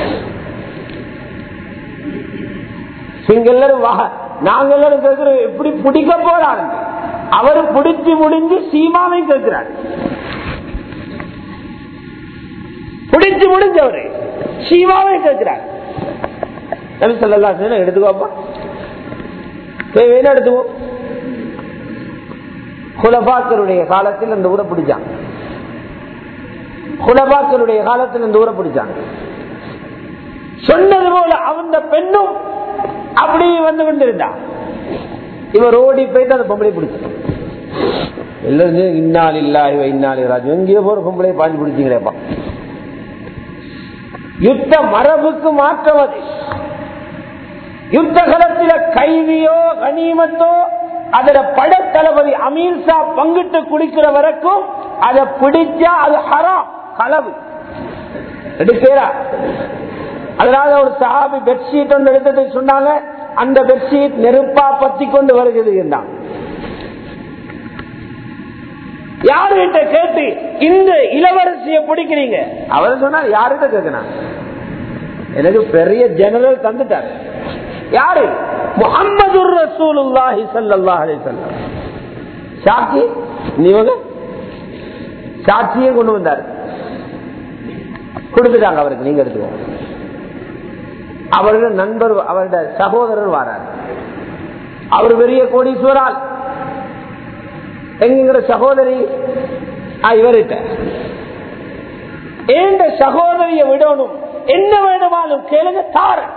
எல்லாரும் நாங்க எல்லாரும் கேட்கிறோம் எப்படி பிடிக்க போறாரு அவரு பிடிச்சு முடிஞ்சு சீமாவை கேட்கிறார் பிடிச்சு முடிஞ்சவரு சீமாவை கேட்கிறார் நபி சொல்லலாம் எடுத்துக்கோப்பா வேணும் எடுத்துக்கோ குலபாக்கருடைய காலத்தில் அந்த ஊரை பிடிச்சாங்க குலபாக்கருடைய காலத்தில் அந்த ஊரை பிடிச்சாங்க சொன்னது போல அந்த பெண்ணும் அப்படி வந்து கொண்டிருந்தா இவர் ஓடி போயிட்டு அந்த பொம்பளை பிடிச்சான் எல்லாரும் இன்னால் இல்லா இவ இன்னால் ராஜு எங்கேயோ போற பொம்பளை பாஞ்சு பிடிச்சிங்களேப்பா யுத்த மரபுக்கு மாற்றம் அது யுத்த களத்தில கைதியோ கனிமத்தோ அதுல படத்தளபதி அமீர் ஷா பங்கிட்டு குடிக்கிற வரைக்கும் அதை பிடிச்சா அது ஹராம் களவு எடுக்கிறா அதனால ஒரு சாபி பெட்ஷீட் ஒன்று எடுத்தது சொன்னாங்க அந்த பெட்ஷீட் நெருப்பா பத்தி கொண்டு வருகிறது என்றான் யாருகிட்ட கேட்டு இந்த இளவரசிய பிடிக்கிறீங்க அவர் சொன்னா யாருகிட்ட கேட்கணும் எனக்கு பெரிய ஜெனரல் தந்துட்டார் யாரு முகமது ரசூலுல்லாஹி ஸல்லல்லாஹு அலைஹி வஸல்லம் சாட்சி நீங்க சாட்சியை கொண்டு வந்தார் கொடுத்துட்டாங்க அவருக்கு நீங்க எடுத்துக்கோங்க அவருடைய நண்பர் அவருடைய சகோதரர் வாரார் அவர் பெரிய கோடீஸ்வரால் என்கிற சகோதரி இவர்கிட்ட ஏண்ட சகோதரிய விடணும் என்ன வேணுமாலும் கேளுங்க தாரன்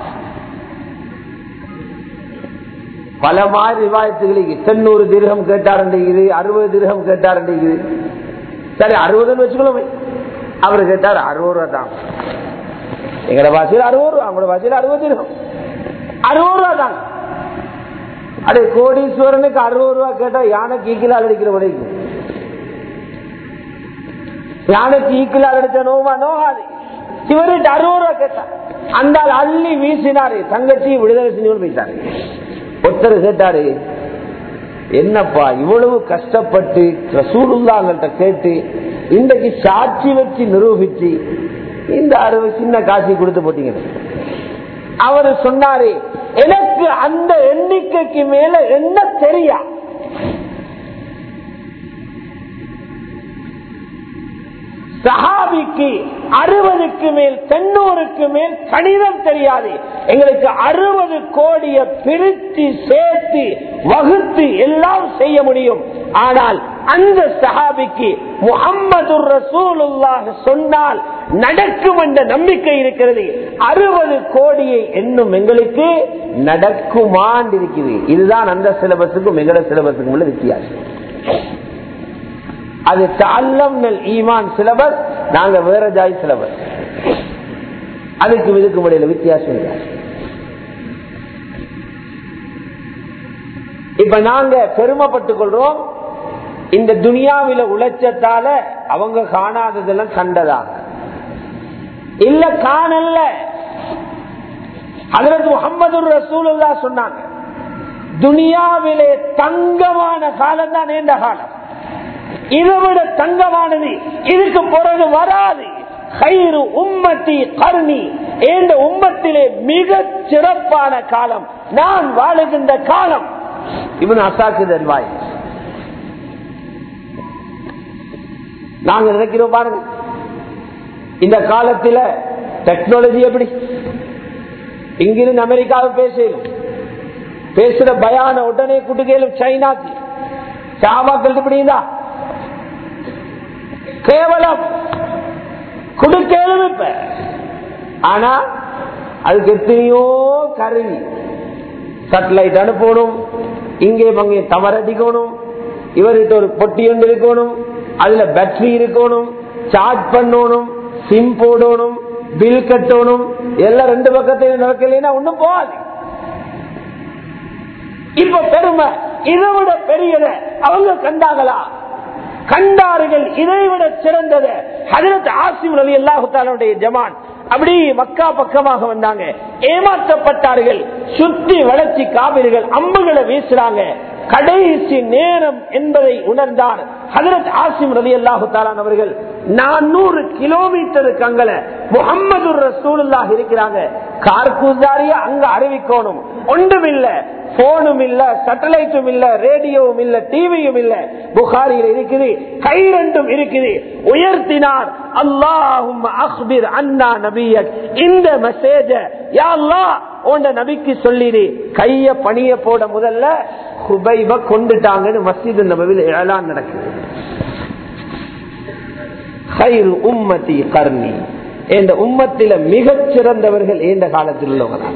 பல மாதிரி விவாதத்துகளுக்கு தொண்ணூறு திருகம் கேட்டாருண்டிக்குது அறுபது திருகம் கேட்டாருண்டிக்குது சரி அறுபதுன்னு வச்சுக்கணும் அவரு கேட்டார் அறுபது ரூபா தான் எங்கட பாசையில் அறுபது ரூபா அவங்களோட பாசையில் அறுபது திருகம் அறுபது ரூபா தான் அடே கோடீஸ்வரனுக்கு அறுபது ரூபா கேட்டா யானைக்கு ஈக்கிலால் அடிக்கிற வரைக்கும் யானைக்கு ஈக்கிலால் அடிச்ச நோவா நோகாது இவர்கிட்ட அறுபது ரூபா கேட்டா அந்த அள்ளி வீசினாரு தங்கச்சி விடுதலை செஞ்சு போயிட்டாரு ஒருத்தர் கேட்டாரு என்னப்பா இவ்வளவு கஷ்டப்பட்டு ரசூலுல்லாங்கள்ட்ட கேட்டு இன்றைக்கு சாட்சி வச்சு நிரூபிச்சு இந்த அறுவை சின்ன காட்சி கொடுத்து போட்டீங்க அவரு சொன்னாரு எனக்கு அந்த எண்ணிக்கைக்கு மேல என்ன தெரியா சஹாபிக்கு அறுபதுக்கு மேல் தொண்ணூறுக்கு மேல் கணிதம் தெரியாது எங்களுக்கு அறுபது கோடிய பிரித்து சேர்த்து வகுத்து எல்லாம் செய்ய முடியும் ஆனால் அந்த சஹாபிக்கு முகம்மது ரசூலுல்லாஹ் சொன்னால் நடக்கும் என்ற நம்பிக்கை இருக்கிறது அறுபது கோடியை என்னும் எங்களுக்கு நடக்குமான் இருக்குது இதுதான் அந்த சிலபஸுக்கும் எங்கட சிலபஸுக்கும் உள்ள வித்தியாசம் அது தல்லம் ஈமான் சிலபஸ் நாங்க வேற ஜாய் சிலபஸ் அதுக்கு இதுக்கு முடியல வித்தியாசம் இல்லை இப்ப நாங்க பெருமைப்பட்டுக் கொள்றோம் இந்த துனியாவில உழைச்சத்தால அவங்க காணாததெல்லாம் கண்டதாக இல்ல காணல அதற்கு முகமது ரசூலுல்லா சொன்னாங்க துனியாவிலே தங்கமான காலம் தான் நீண்ட காலம் இதை விட தங்கமானது இதுக்கு பிறகு வராது கயிறு உம்மத்தி கருணி என்ற உம்மத்திலே மிக சிறப்பான காலம் நான் வாழுகின்ற காலம் இவன் அசாக்குதல் வாய் நாங்க நினைக்கிறோம் பாருங்க இந்த காலத்தில் டெக்னாலஜி எப்படி இங்கிருந்து அமெரிக்காவை பேசலும் பேசுற பயான உடனே குட்டுகையிலும் சைனாக்கு சாபாக்கள் இப்படிதா கேவலம் கொடுக்கலும் இப்ப ஆனா அதுக்கு எத்தனையோ கருவி சேட்டலைட் அனுப்பணும் இங்கே அங்கே தவறடிக்கணும் இவர்கிட்ட ஒரு பொட்டி ஒன்று இருக்கணும் அதுல பேட்டரி இருக்கணும் சார்ஜ் பண்ணணும் சிம் போடணும் பில் கட்டணும் எல்லாம் ரெண்டு பக்கத்தையும் நடக்கலைன்னா ஒண்ணும் போகாது இப்ப பெருமை இதை விட பெரியத அவங்க கண்டாங்களா கண்டார்கள் இதை விட சிறந்தது ஹதரத் ஆசிம் அலி அல்லாஹுத்தாலுடைய ஜமான் அப்படி மக்கா பக்கமாக வந்தாங்க ஏமாற்றப்பட்டார்கள் சுத்தி வளர்ச்சி காவிர்கள் அம்புகளை வீசுறாங்க கடைசி நேரம் என்பதை உணர்ந்தார் ஹதரத் ஆசிம் ரவி அல்லாஹு தாலான் அவர்கள் நானூறு கிலோமீட்டருக்கு அங்கல முகம்மது ரசூலுல்லாஹ் இருக்கிறாங்க கார்குசாரியா அங்க அறிவிக்கணும் ஒன்றும் இல்ல போனும் இல்ல சேட்டலைட்டும் இல்ல ரேடியோவும் இல்ல டிவியும் இல்ல புகாரியில் இருக்குது கை ரெண்டும் இருக்குது உயர்த்தினார் அல்லாஹும் அக்பிர் அண்ணா நபிய இந்த மெசேஜ யா அல்லாஹ் உண்ட நபிக்கு சொல்லிடு கைய பணிய போட முதல்ல ஹுபைப கொண்டுட்டாங்கன்னு மஸ்ஜித் நபவில் ஏழான் நடக்குது ஹைரு உம்மதி கர்ணி என்ற உம்மத்தில மிகச் சிறந்தவர்கள் ஏந்த காலத்தில் உள்ளவங்க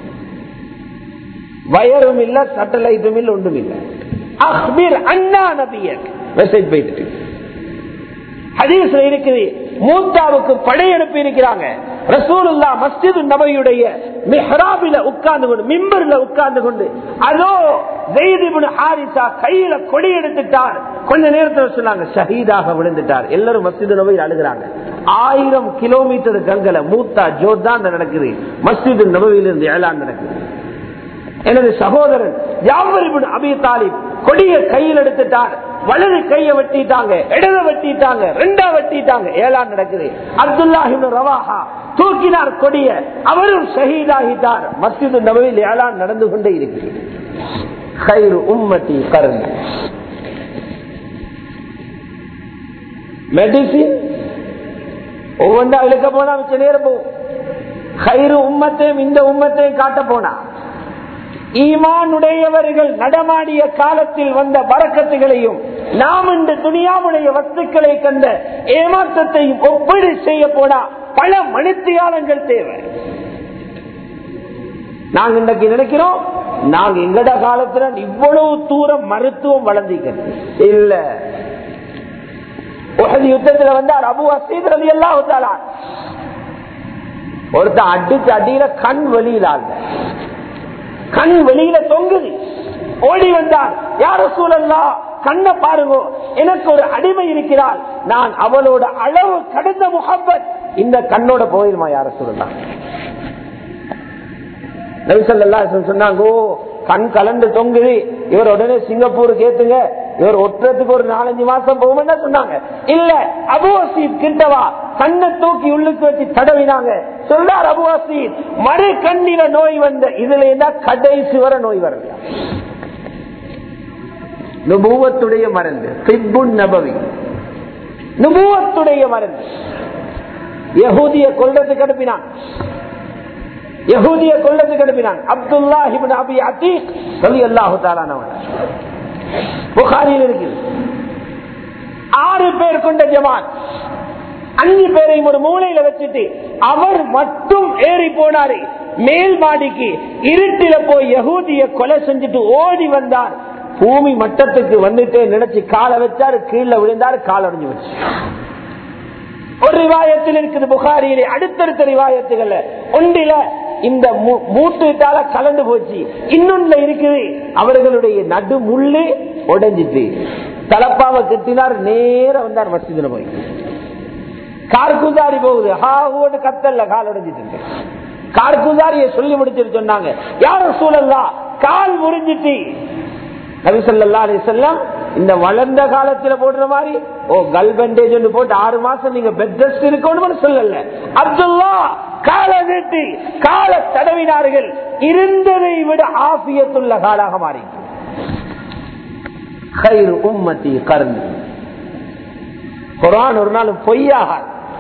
வயரும் இல்ல சட்டலைட்டும் இல்ல ஒன்றும் இல்ல அஹ்பிர் அண்ணா நபியர் மெசேஜ் போயிட்டு ஹதீஸ்ல இருக்குது மூத்தாவுக்கு படையெடுப்பு இருக்கிறாங்க ரசூலுல்லா மஸ்ஜிது நபையுடைய மிஹ்ராபில உட்கார்ந்து கொண்டு மிம்பர்ல உட்கார்ந்து கொண்டு அதோ ஜெய்திபுன் ஹாரிசா கையில கொடி எடுத்துட்டார் கொஞ்ச நேரத்தில் சொன்னாங்க ஷஹீதாக விழுந்துட்டார் எல்லாரும் மஸ்ஜிது நபையில் அழுகிறாங்க ஆயிரம் கிலோமீட்டர் கங்கல மூத்தா ஜோத் தான் நடக்குது மஸ்ஜிது நபையிலிருந்து ஏழாம் நடக்குது எனது சகோதரன் ஜாவரிபுன் அபி தாலிப் கொடிய கையில் எடுத்துட்டார் வலது கைய வெட்டிட்டாங்க இடத வெட்டிட்டாங்க ரெண்டா வெட்டிட்டாங்க ஏழாம் நடக்குது அப்துல்லாஹின் ரவாஹா தூக்கினார் கொடிய அவரும் ஷஹீதாகிட்டார் மஸ்ஜிது நபையில் ஏழாம் நடந்து கொண்டே இருக்கிறது கயிறு உம்மத்தி கருண் மெடிசின் ஒவ்வொன்றா இழுக்க போனா மிச்ச நேரம் போகும் கயிறு உம்மத்தையும் இந்த உம்மத்தையும் காட்ட போனா ஈமானுடையவர்கள் நடமாடிய காலத்தில் வந்த வரக்கத்துகளையும் நாம் இந்த துணியாவுடைய வஸ்துக்களை கண்ட ஏமாற்றத்தையும் ஒப்பீடு செய்ய போனா பல மணித்தியாலங்கள் தேவை நாங்க இன்றைக்கு நினைக்கிறோம் நாங்க எங்கட காலத்துல இவ்வளவு தூரம் மருத்துவம் வளர்ந்திக்கிறது இல்ல உகதி யுத்தத்துல வந்தார் அபு அசீத் ரவி எல்லாம் ஒருத்தன் அடிச்சு அடியில கண் வெளியிலாங்க கண் வெளியில தொங்குது ஓடி வந்தார் யார சூழல்லா கண்ண பாருங்க எனக்கு ஒரு அடிமை இருக்கிறாள் நான் அவளோட அளவு கடந்த முகப்பத் இந்த கண்ணோட போயிருமா யார சூழல்லா நபிசல்லா சொன்னாங்க கண் கலண்டு தொங்குது இவர் உடனே சிங்கப்பூருக்கு ஏத்துங்க இவர் ஒட்டுறதுக்கு ஒரு நாலஞ்சு மாசம் போகும்னு சொன்னாங்க இல்ல அபுவசீத் கிட்டவா கண்ணை தூக்கி உள்ளுக்கு வச்சு தடவினாங்க சொல்லார் அபுவசீத் மறு கண்ணில நோய் வந்த இதுல இருந்தா கடைசி வர நோய் வரல நுபுவத்துடைய மருந்து சிப்புன் நபவி நுபுவத்துடைய மருந்து யகூதிய கொள்றதுக்கு அனுப்பினான் யகூதிய கொள்ளத்துக்கு அனுப்பினான் அப்துல்லா ஹிபின் அபி அத்தீக் சொல்லி அல்லாஹு தாலானவன் புகாரியில் இருக்குது ஆறு பேர் கொண்ட ஜமான் அஞ்சு பேரையும் ஒரு மூலையில வச்சுட்டு அவர் மட்டும் ஏறி போனாரு மேல் மாடிக்கு இருட்டில போய் யகூதிய கொலை செஞ்சுட்டு ஓடி வந்தார் பூமி மட்டத்துக்கு வந்துட்டு நினைச்சு காலை வச்சாரு கீழே விழுந்தாரு கால் அடைஞ்சு வச்சு ஒரு ரிவாயத்தில் இருக்குது புகாரியிலே அடுத்தடுத்த ரிவாயத்துகள்ல ஒன்றில இந்த மூட்டுட்டால கலந்து போச்சு இன்னொன்னுல இருக்குது அவர்களுடைய நடு முள்ளு உடைஞ்சிட்டு தலப்பாவை கட்டினார் நேர வந்தார் மசிதில போய் கார்குதாரி போகுது ஹாவோடு கத்தல்ல கால் உடைஞ்சிட்டு கார்குதாரிய சொல்லி முடிச்சிட்டு சொன்னாங்க யாரும் சூழல்லா கால் முறிஞ்சிட்டு நபிசல்லா அலி செல்லம் இந்த வளர்ந்த காலத்துல போடுற மாதிரி ஓ கல் பேண்டேஜ் போட்டு ஆறு மாசம் நீங்க பெட் ரெஸ்ட் இருக்கணும்னு சொல்லல அப்துல்லா கால நீட்டி கால தடவினார்கள் இருந்ததை விட ஆபியத்துள்ள காலாக மாறி உம்மத்தி கருண் குரான் ஒரு நாள் பொய்யாக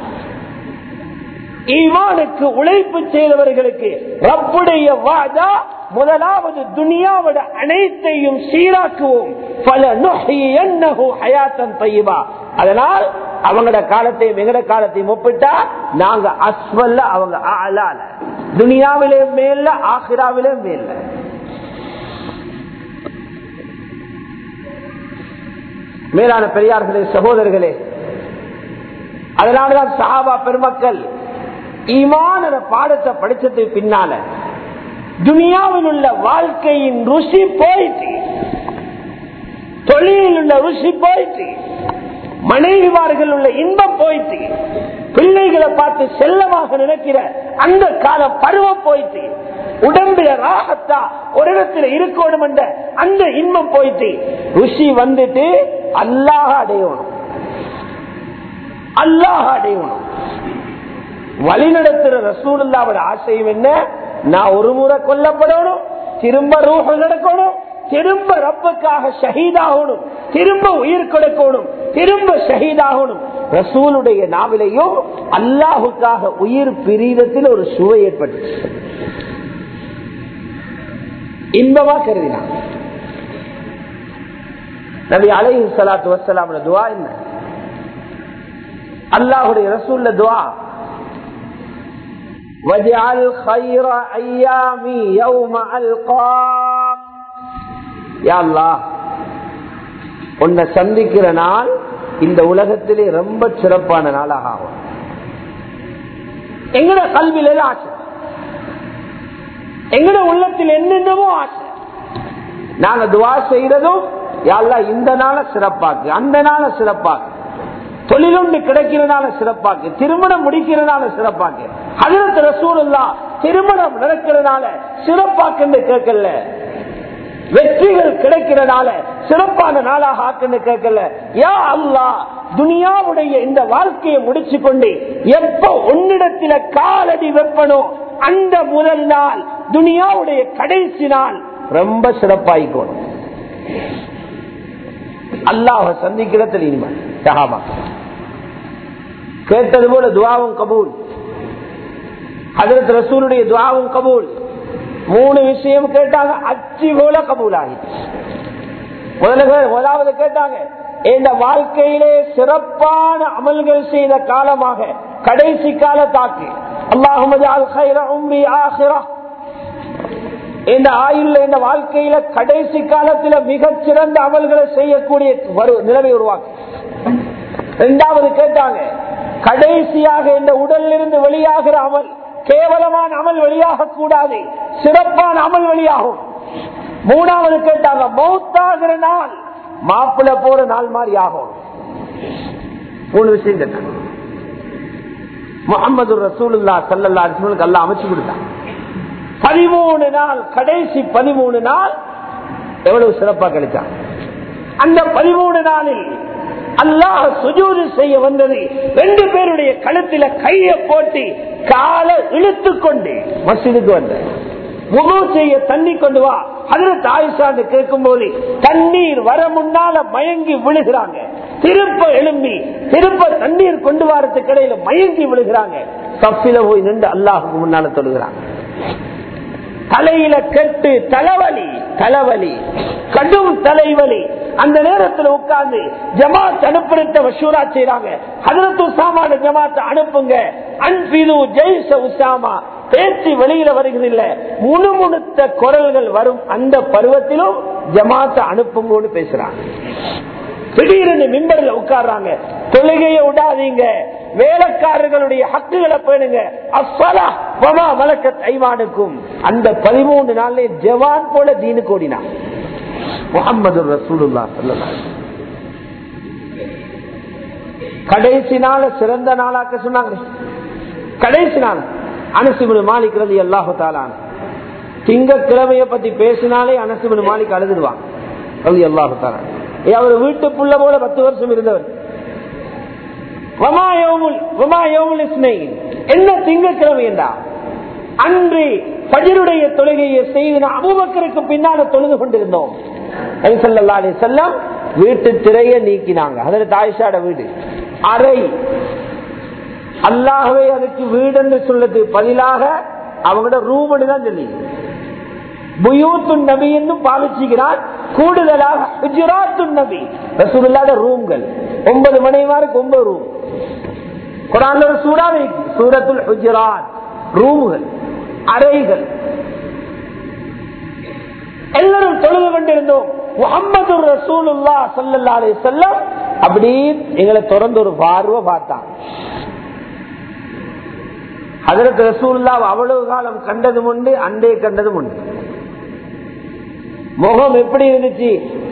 ஈவானுக்கு உழைப்பு செய்தவர்களுக்கு ரப்புடைய வாதா முதலாவது துனியாவோட அனைத்தையும் சீராக்குவோம் பல ஹயாத்தன் தையபா அதனால் அவங்களோட காலத்தையும் எங்கட காலத்தையும் ஒப்பிட்டா நாங்க அஸ்வல்ல அவங்க அலால துனியாவிலே மேல ஆஹிராவிலே மேல மேலான பெரியார்களே சகோதரர்களே அதனாலதான் சஹாபா பெருமக்கள் ஈமான பாடத்தை படிச்சதுக்கு பின்னால துனியாவில் உள்ள வாழ்க்கையின் ருசி போயிட்டு தொழிலில் உள்ள ருசி போயிட்டு மனைவிமார்கள் உள்ள இன்பம் போயிட்டு பிள்ளைகளை பார்த்து செல்லமாக நினைக்கிற அந்த காலம் பருவம் போயிட்டு உடம்புல ராகத்தா ஒரு இடத்துல இருக்கணும் என்ற அந்த இன்பம் போயிட்டு ருசி வந்துட்டு அல்லாஹ் அடையணும் அல்லாஹ் அடையணும் வழிநடத்துற ரசூலுல்லாவோட ஆசையும் என்ன நான் ஒரு முறை கொல்லப்படணும் திரும்ப ரூஹம் நடக்கணும் திரும்ப ரப்புக்காக ஷஹீதாகணும் திரும்ப உயிர் கொடுக்கணும் திரும்ப ஷஹீதாகணும் ரசூலுடைய நாவிலையும் அல்லாஹுக்காக உயிர் பிரிவத்தில் ஒரு சுவை ஏற்பட்டு இன்பமா கருதினான் நபி அலைஹி சலாத்து வசலாம் துவா என்ன அல்லாஹுடைய ரசூல்ல துவா واجعل خير ايامي يوم القاك يا الله உன்னை சந்திக்கிற நாள் இந்த உலகத்திலே ரொம்ப சிறப்பான நாளாக ஆகும் எங்கட கல்வியில ஆசை எங்கட உள்ளத்தில் என்னென்னமோ ஆசை நாங்க துவா செய்யறதும் யாழ்லா இந்த நாள சிறப்பாக்கு அந்த நாள சிறப்பாக்கு தொழிலுண்டு கிடைக்கிறனால சிறப்பாக்கு திருமணம் முடிக்கிறனால சிறப்பாக்கு அதற்கு ரசூலுல்லா திருமணம் நடக்கிறதுனால சிறப்பாக்கு என்று கேட்கல வெற்றிகள் கிடைக்கிறனால சிறப்பான நாளாக ஆக்குன்னு கேட்கல யா அல்லா துனியாவுடைய இந்த வாழ்க்கையை முடிச்சு கொண்டு எப்ப உன்னிடத்தில காலடி வெப்பனோ அந்த முதல் நாள் துனியாவுடைய கடைசி நாள் ரொம்ப சிறப்பாயிக்கணும் அல்லாஹ சந்திக்கிற இனிமே சகாபா கேட்டது போல துவாவும் கபூல் அதற்கு ரசூலுடைய துவாவும் கபூல் மூணு விஷயம் கேட்டாங்க அச்சு போல கபூல் ஆகிட்டு முதல்ல முதலாவது கேட்டாங்க இந்த வாழ்க்கையிலே சிறப்பான அமல்கள் செய்த காலமாக கடைசி கால தாக்கு இந்த ஆயுள்ல இந்த வாழ்க்கையில கடைசி காலத்துல மிகச் சிறந்த அமல்களை செய்யக்கூடிய நிலைமை உருவாக்கு இரண்டாவது கேட்டாங்க கடைசியாக இந்த உடலில் இருந்து வெளியாகிற அமல் கேவலமான அமல் வெளியாக கூடாது சிறப்பான அமல் வெளியாகும் மூணாவது கேட்டாங்க மௌத்தாகிற நாள் மாப்பிள்ள போற நாள் மாதிரி ஆகும் மூணு விஷயம் கேட்டாங்க முகமது ரசூலுல்லா சல்லல்லா அல்லா அமைச்சு கொடுத்தாங்க பதிமூணு நாள் கடைசி பதிமூணு நாள் எவ்வளவு சிறப்பா கிடைச்சான் அந்த பதிமூணு நாளில் அல்லாஹ் சுஜூது செய்ய வந்தது ரெண்டு பேருடைய கழுத்தில கைய போட்டு காலை இழுத்து கொண்டு மசிதுக்கு வந்த முழு செய்ய தண்ணி கொண்டு வா அதுல தாய்சாண்டு கேட்கும் போது தண்ணீர் வர முன்னால மயங்கி விழுகிறாங்க திருப்ப எழும்பி திருப்ப தண்ணீர் கொண்டு வரதுக்கு இடையில மயங்கி விழுகிறாங்க சப்பில போய் நின்று அல்லாஹுக்கு முன்னால தொழுகிறாங்க தலையில கெட்டு தலைவலி தலைவலி கடும் தலைவலி அந்த நேரத்தில் உட்கார்ந்து ஜமாத் அனுப்புறத வசூரா செய்யறாங்க ஹதரத் உசாமான ஜமாத் அனுப்புங்க அன்பிது ஜெய்ச உசாமா பேச்சு வெளியில வருகிறதில்ல முணுமுணுத்த குரல்கள் வரும் அந்த பருவத்திலும் ஜமாத்த அனுப்புங்கன்னு பேசுறாங்க திடீரென்று மிம்பரில் உட்கார்றாங்க தொழுகையை விடாதீங்க வேலைக்காரர்களுடைய ஹக்குகளை பேணுங்க அஸ்வலா வமா மலக்க ஐவானுக்கும் அந்த பதிமூணு நாள்ல ஜவான் போல தீனு கோடினான் முகமது ரசூலுல்லா சொல்லலாம் கடைசி நாள சிறந்த நாளாக்க சொன்னாங்க கடைசி நாள் அனசுபின் மாலிக் ரதி அல்லாஹு தாலான் திங்கக்கிழமைய பத்தி பேசினாலே அனசுபின் மாலிக் அழுதுடுவான் ரதி அல்லாஹு தாலான் அவர் வீட்டு புள்ள போல பத்து வருஷம் இருந்தவர் என்ன திங்கக்கிழமை என்றா அன்று பஜருடைய தொழுகையை செய்து அபுபக்கருக்கு பின்னால தொழுது கொண்டிருந்தோம் செல்லம் வீட்டு திரைய நீக்கினாங்க அதில் தாய்ஷாட வீடு அறை அல்லாகவே அதுக்கு வீடு என்று சொல்லது பதிலாக அவங்களோட ரூம் தான் சொல்லி புயூத்து நபி என்னும் பாவிச்சுகிறார் கூடுதலாக குஜராத்து நபி ரசூல்லாத ரூம்கள் ஒன்பது மணிமாருக்கு ஒன்பது ரூம் குரான் ஒரு சூறாவை சூரத்துல் குஜராத் ரூம்கள் அறைகள் எல்லாரும் தொழுது கொண்டிருந்தோம் முகமது ரசூலுல்லா சல்லா அலி செல்லம் அப்படி எங்களை தொடர்ந்து ஒரு பார்வை பார்த்தான் அதற்கு ரசூல்லா அவ்வளவு காலம் கண்டதும் உண்டு அண்டே கண்டதும் உண்டு முகம் எப்படி இருந்துச்சு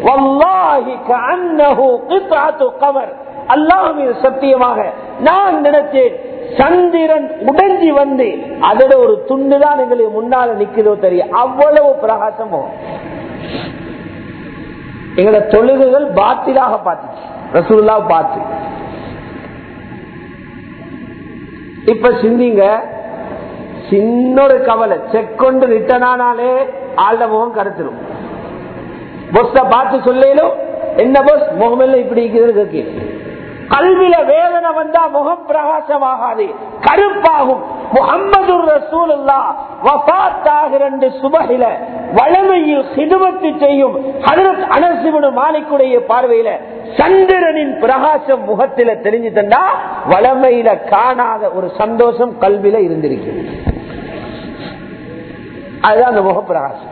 அல்லாஹ் சத்தியமாக நான் நினைச்சேன் சந்திரன் உடைஞ்சி வந்து அதோட ஒரு துண்டு தான் எங்களுக்கு முன்னால நிக்கிறதோ தெரியும் அவ்வளவு பிரகாசமோ எங்களோட தொழுகுகள் பாத்திராக பார்த்துச்சு ரசூல்லா பார்த்து இப்ப சிந்திங்க சின்ன ஒரு கவலை செக் கொண்டு ரிட்டர்ன் ஆனாலே ஆழ்ந்த முகம் கருத்துரும் பொஸ்ட பார்த்து சொல்லும் என்ன பொஸ் முகமெல்லாம் இப்படி இருக்கிறது கேட்கு கல்வியில வேதனை வந்தா முகம் பிரகாசமாகாது கருப்பாகும் முகம்மது ரசூலுல்லா வபாத்தாக ரெண்டு சுபகில வளமையில் சிதுமத்து செய்யும் ஹதரத் அனசிவனு மாலிக்குடைய பார்வையில சந்திரனின் பிரகாசம் முகத்தில தெரிஞ்சு தந்தா வளமையில காணாத ஒரு சந்தோஷம் கல்வியில இருந்திருக்கிறது அதுதான் அந்த முகப்பிரகாசம்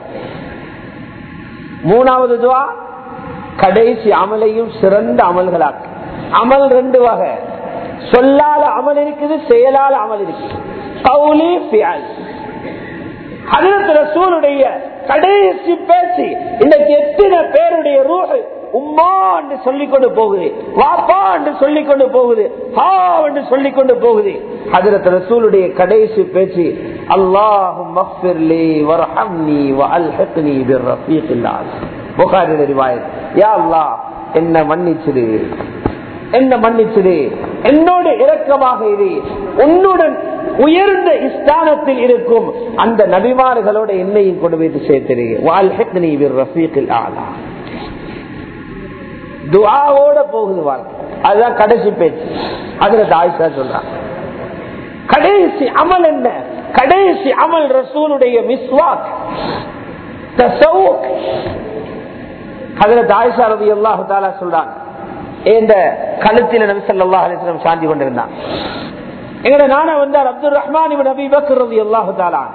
மூணாவது துவா கடைசி அமலையும் சிறந்த அமல்களாக்கு அமல் ரெண்டு வகை சொல்லால அமல் இருக்குது செயலால அமல் இருக்குது கௌலி ஃபியால் ஹதரத் ரசூலுடைய கடைசி பேச்சு இன்னைக்கு எத்தனை பேருடைய ரூஹ் உம்மா என்று சொல்லிக் கொண்டு போகுது வாப்பா என்று சொல்லிக் கொண்டு போகுது ஹா என்று சொல்லிக் கொண்டு போகுது ஹதரத் ரசூலுடைய கடைசி பேச்சு அல்லாஹும் மஃபிர்லி வர்ஹம்னி வஅல்ஹிக்னி பிர்ரஃபீகில் ஆலா புகாரி ரிவாயத் யா அல்லாஹ் என்ன மன்னிச்சிடு என்ன மன்னிச்சிடு என்னோடு இரக்கமாக இரு உன்னுடன் உயர்ந்த ஸ்தானத்தில் இருக்கும் அந்த நபிமார்களோட என்னையும் கொண்டு போயிட்டு சேர்த்திரு வாழ்ஹிக்னி பிர்ரஃபீகில் ஆலா துவாவோட போகுது வாழ்க்கை அதுதான் கடைசி பேச்சு அதுல தாய்ஷா சொல்றாங்க கடைசி அமல் என்ன கடைசி அமல் ரசூலுடைய மிஸ்வாக் அதுல தாய்ஷா ரவி அல்லாஹு தாலா சொல்றாங்க இந்த கழுத்தில நபி சொல்லா அலிஸ்லம் சாந்தி கொண்டிருந்தான் எங்கட நான வந்தார் அப்துல் ரஹ்மான் நபி பக்கர் ரவி அல்லாஹு தாலா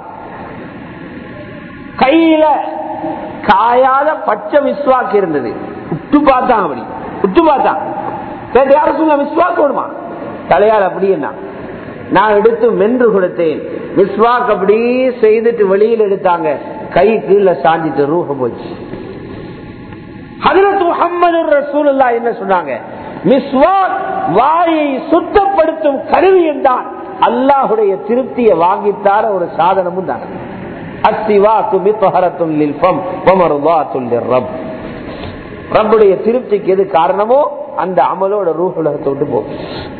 கையில காயாத பச்சை மிஸ்வாக்கு இருந்தது உத்து பார்த்தான் அப்படி உத்து பார்த்தான் கேட்டு யாரும் சொல்ல மிஸ்வாக் வேணுமா தலையால் அப்படி என்ன நான் எடுத்து மென்று கொடுத்தேன் மிஸ்வாக் அப்படி செய்துட்டு வெளியில் எடுத்தாங்க கை கீழே சாஞ்சிட்டு ரூஹ போச்சு ஹதரத் முகமது ரசூலுல்லா என்ன சொன்னாங்க மிஸ்வாக் வாயை சுத்தப்படுத்தும் கருவி என்றான் அல்லாஹுடைய திருப்தியை வாங்கித்தார ஒரு சாதனமும் தானே அத்திவாக்கு மித்ஹரத்துல் லில் ஃபம் வமர்தாத்துல் லிர்ரப் ரப்புடைய திருப்திக்கு எது காரணமோ அந்த அமலோட ரூஹ் உலகத்தை விட்டு போகும்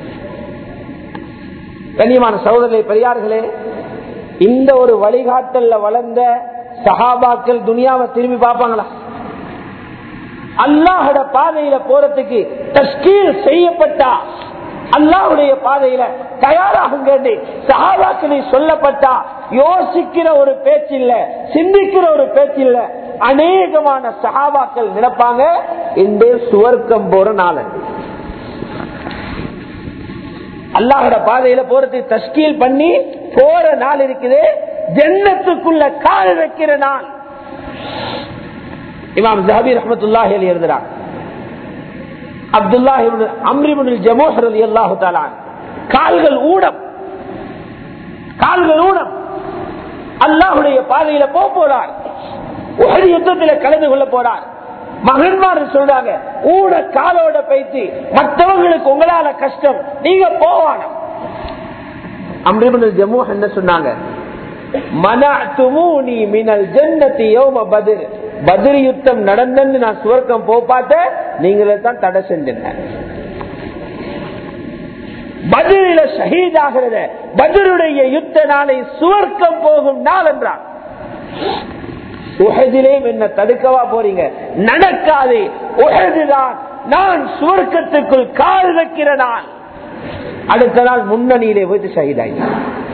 கண்ணியமான சகோதரர்களே பெரியார்களே இந்த ஒரு வழிகாட்டல்ல வளர்ந்த சஹாபாக்கள் துனியாவை திரும்பி பார்ப்பாங்களா அல்லாஹோட பாதையில போறதுக்கு தஸ்கீல் செய்யப்பட்டா அல்லாஹுடைய பாதையில தயாராகுங்க சஹாபாக்களை சொல்லப்பட்டா யோசிக்கிற ஒரு பேச்சு இல்ல சிந்திக்கிற ஒரு பேச்சு இல்ல அநேகமான சஹாபாக்கள் நினைப்பாங்க இந்த சுவர்க்கம் போற நாளன்று அல்லாஹோட பாதையில போறதுக்கு தஸ்கீல் பண்ணி போற நாள் இருக்குது ஜன்னத்துக்குள்ள கால் வைக்கிற நாள் இமாம் ஜஹபி ரஹமத்துல்லாஹி அலி எழுதுறான் அப்துல்லா அம்ரிபுல் ஜமோஹர் அலி அல்லாஹு தாலான் கால்கள் ஊடம் கால்கள் ஊடம் அல்லாஹுடைய பாதையில போக போறார் ஒரு யுத்தத்தில் கலந்து கொள்ள போறார் மகன்மார் சொல்றாங்க ஊட காலோட பைத்து மற்றவங்களுக்கு உங்களால கஷ்டம் நீங்க போவான அம்ரிபுல் ஜம்மு என்ன சொன்னாங்க மனத்துமூனி மினல் ஜன்னதி யோம பதிர் பதிர் யுத்தம் நடந்தன்னு நான் சுவர்க்கம் போ பார்த்தேன் நீங்களே தான் தடை செஞ்சேன் பதிரில ஷஹீதாகிறத பதிலுடைய யுத்த நாளை சுவர்க்கம் போகும் நாள் என்றான் உகதிலேயும் என்ன தடுக்கவா போறீங்க நடக்காது உகதுதான் நான் சுவர்க்கத்துக்குள் கால் வைக்கிற நாள் அடுத்த நாள் முன்னணியிலே போயிட்டு ஷஹீதாயினான்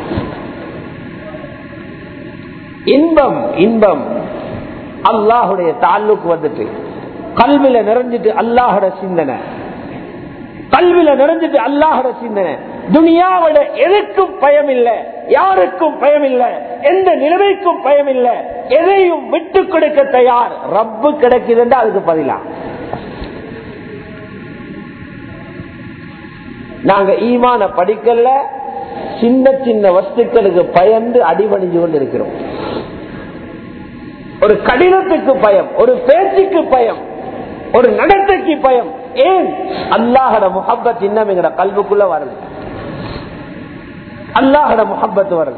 இன்பம் இன்பம் அல்லாஹுடைய தாலுக்கு வந்துட்டு கல்வில நிறைஞ்சிட்டு அல்லாஹோட சிந்தனை கல்வில நிறைஞ்சிட்டு அல்லாஹோட சிந்தனை துனியாவோட எதுக்கும் பயம் இல்ல யாருக்கும் பயம் இல்ல எந்த நிலைமைக்கும் பயம் இல்ல எதையும் விட்டு கொடுக்க தயார் ரப்பு கிடைக்குதுன்னா அதுக்கு பதிலா நாங்க ஈமான படிக்கல சின்ன சின்ன வஸ்துக்களுக்கு பயந்து அடிபணிஞ்சு கொண்டு இருக்கிறோம் ஒரு கடிதத்துக்கு பயம் ஒரு பேச்சுக்கு பயம் ஒரு நடத்தைக்கு பயம் ஏன் அல்லாஹட முகப்பத் இன்னும் எங்கட கல்வுக்குள்ள வரல அல்லாஹட முகப்பத் வரல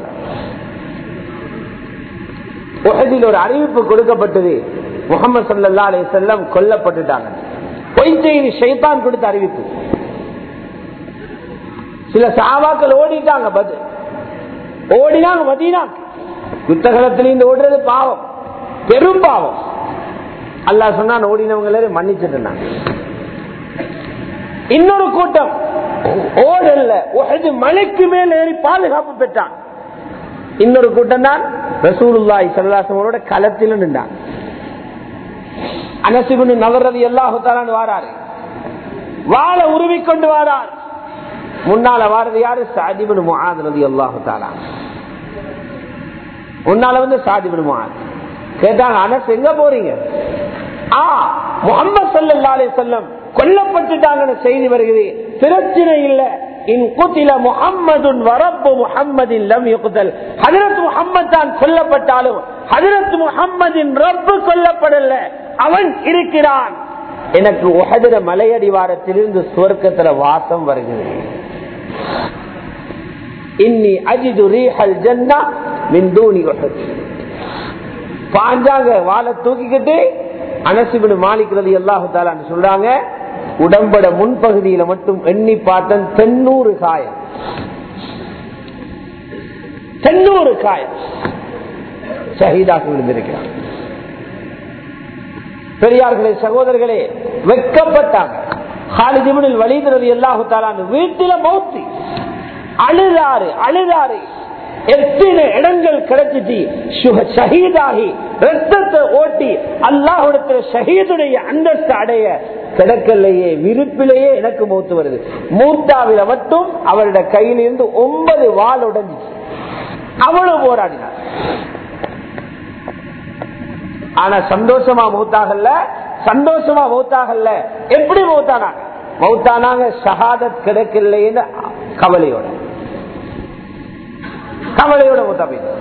உலகில் ஒரு அறிவிப்பு கொடுக்கப்பட்டது முகமது சல்லா அலி செல்லம் கொல்லப்பட்டுட்டாங்க பொய் செய்தி ஷைத்தான் கொடுத்த அறிவிப்பு சில சாவாக்கள் ஓடிட்டாங்க பது ஓடினாங்க மதினாங்க யுத்தகலத்திலிருந்து ஓடுறது பாவம் பெரும் பாவம் அல்லா சொன்னா ஓடினவங்களே மன்னிச்சுட்டு இன்னொரு கூட்டம் ஓடல்ல உகது மலைக்கு மேல் ஏறி பாதுகாப்பு பெற்றான் இன்னொரு கூட்டம் தான் ரசூலுல்லாய் சல்லாசமோட களத்தில் நின்றான் அனசிபுன்னு நவரது எல்லாத்தாலான்னு வாராரு வாழ உருவிக்கொண்டு வாரார் முன்னால வாரது யாரு சாதிபன் முகாதரது அல்லாஹு தாலா முன்னால வந்து சாதிபன் முகாத் கேட்டாங்க அனஸ் எங்க போறீங்க ஆ முகமது சல்லா அலி செல்லம் கொல்லப்பட்டுட்டாங்கன்னு செய்தி வருகிறது பிரச்சனை இல்ல இன் குத்தில முகம்மதுன் வரப்பு முகம்மதின் லம் யுகுதல் ஹதரத் முகம்மது தான் கொல்லப்பட்டாலும் ஹதரத் முகம்மதின் ரப்பு கொல்லப்படல அவன் இருக்கிறான் எனக்கு உகதிர மலையடிவாரத்திலிருந்து சுவர்க்கத்துல வாசம் வருகிறது இன்னி அஜிது ரீஹல் ஜன்னா மிந்தூனி பாஞ்சாங்க வாழை தூக்கிக்கிட்டு அனசிபின் மாலிக்கிறது எல்லாஹு தாலான்னு சொல்றாங்க உடம்பட முன்பகுதியில மட்டும் எண்ணி பார்த்தன் தென்னூறு காயம் தென்னூறு காயம் ஷஹீதாக விழுந்திருக்கிறான் பெரியார்களே சகோதரர்களே வெக்கப்பட்டாங்க ஹாலிதிபுனில் வலிதுறது எல்லாஹு தாலான்னு வீட்டில மௌத்தி அழுதாரு அழுதாரு எத்தனை இடங்கள் கிடைச்சிட்டு ஷஹீதாகி ரத்தத்தை ஓட்டி அல்லாஹுடத்துல ஷஹீதுடைய அந்தஸ்து அடைய கிடக்கலையே விருப்பிலேயே எனக்கு மூத்து வருது மூத்தாவில மட்டும் அவருடைய கையிலிருந்து ஒன்பது வால் உடஞ்சிச்சு அவ்வளவு போராடினார் ஆனா சந்தோஷமா மூத்தாகல சந்தோஷமா மூத்தாகல எப்படி மூத்தானாங்க மௌத்தானாங்க ஷஹாதத் கிடைக்கலைன்னு கவலையோட கவலையோட மூத்தா போயிட்டாங்க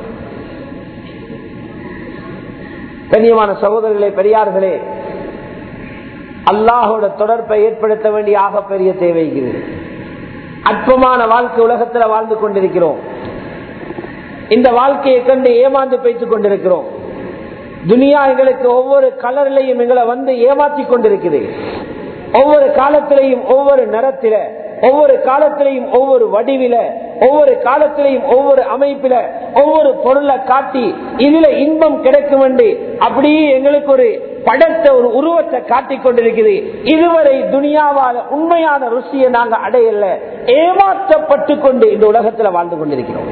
கண்ணியமான சகோதரர்களே பெரியார்களே அல்லாஹோட தொடர்பை ஏற்படுத்த வேண்டிய ஆக பெரிய தேவைகிறது அற்பமான வாழ்க்கை உலகத்தில் வாழ்ந்து கொண்டிருக்கிறோம் இந்த வாழ்க்கையை கண்டு ஏமாந்து பேசிக் கொண்டிருக்கிறோம் துனியா எங்களுக்கு ஒவ்வொரு கலர்லையும் எங்களை வந்து ஏமாற்றி கொண்டிருக்குது ஒவ்வொரு காலத்திலையும் ஒவ்வொரு நிறத்தில ஒவ்வொரு காலத்திலையும் ஒவ்வொரு வடிவில ஒவ்வொரு காலத்திலையும் ஒவ்வொரு அமைப்பில ஒவ்வொரு பொருளை காட்டி இதுல இன்பம் கிடைக்கும் என்று அப்படியே எங்களுக்கு ஒரு படத்தை ஒரு உருவத்தை காட்டிக் கொண்டிருக்குது இதுவரை துனியாவால உண்மையான ருசியை நாங்க அடையல ஏமாற்றப்பட்டு கொண்டு இந்த உலகத்துல வாழ்ந்து கொண்டிருக்கிறோம்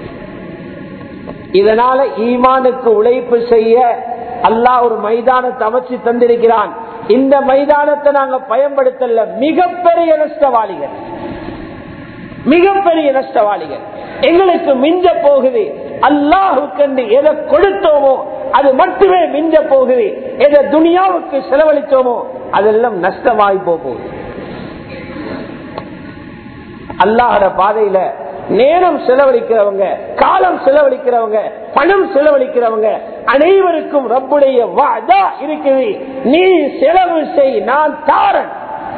இதனால ஈமானுக்கு உழைப்பு செய்ய அல்லாஹ் ஒரு மைதானத்தை அமைச்சு தந்திருக்கிறான் இந்த மைதானத்தை நாங்க பயன்படுத்தல மிகப்பெரிய நஷ்டவாளிகள் மிகப்பெரிய நஷ்டவாளிகள் எங்களுக்கு மிஞ்ச போகுது அல்லாஹுக்கண்டு எதை கொடுத்தோமோ அது மட்டுமே மிஞ்ச போகுது எதை துனியாவுக்கு செலவழித்தோமோ அதெல்லாம் நஷ்டமாய் போகுது அல்லாஹோட பாதையில நேரம் செலவழிக்கிறவங்க காலம் செலவழிக்கிறவங்க பணம் செலவழிக்கிறவங்க அனைவருக்கும் ரப்புடைய வாதா இருக்குது நீ செலவு செய் நான் தாரன்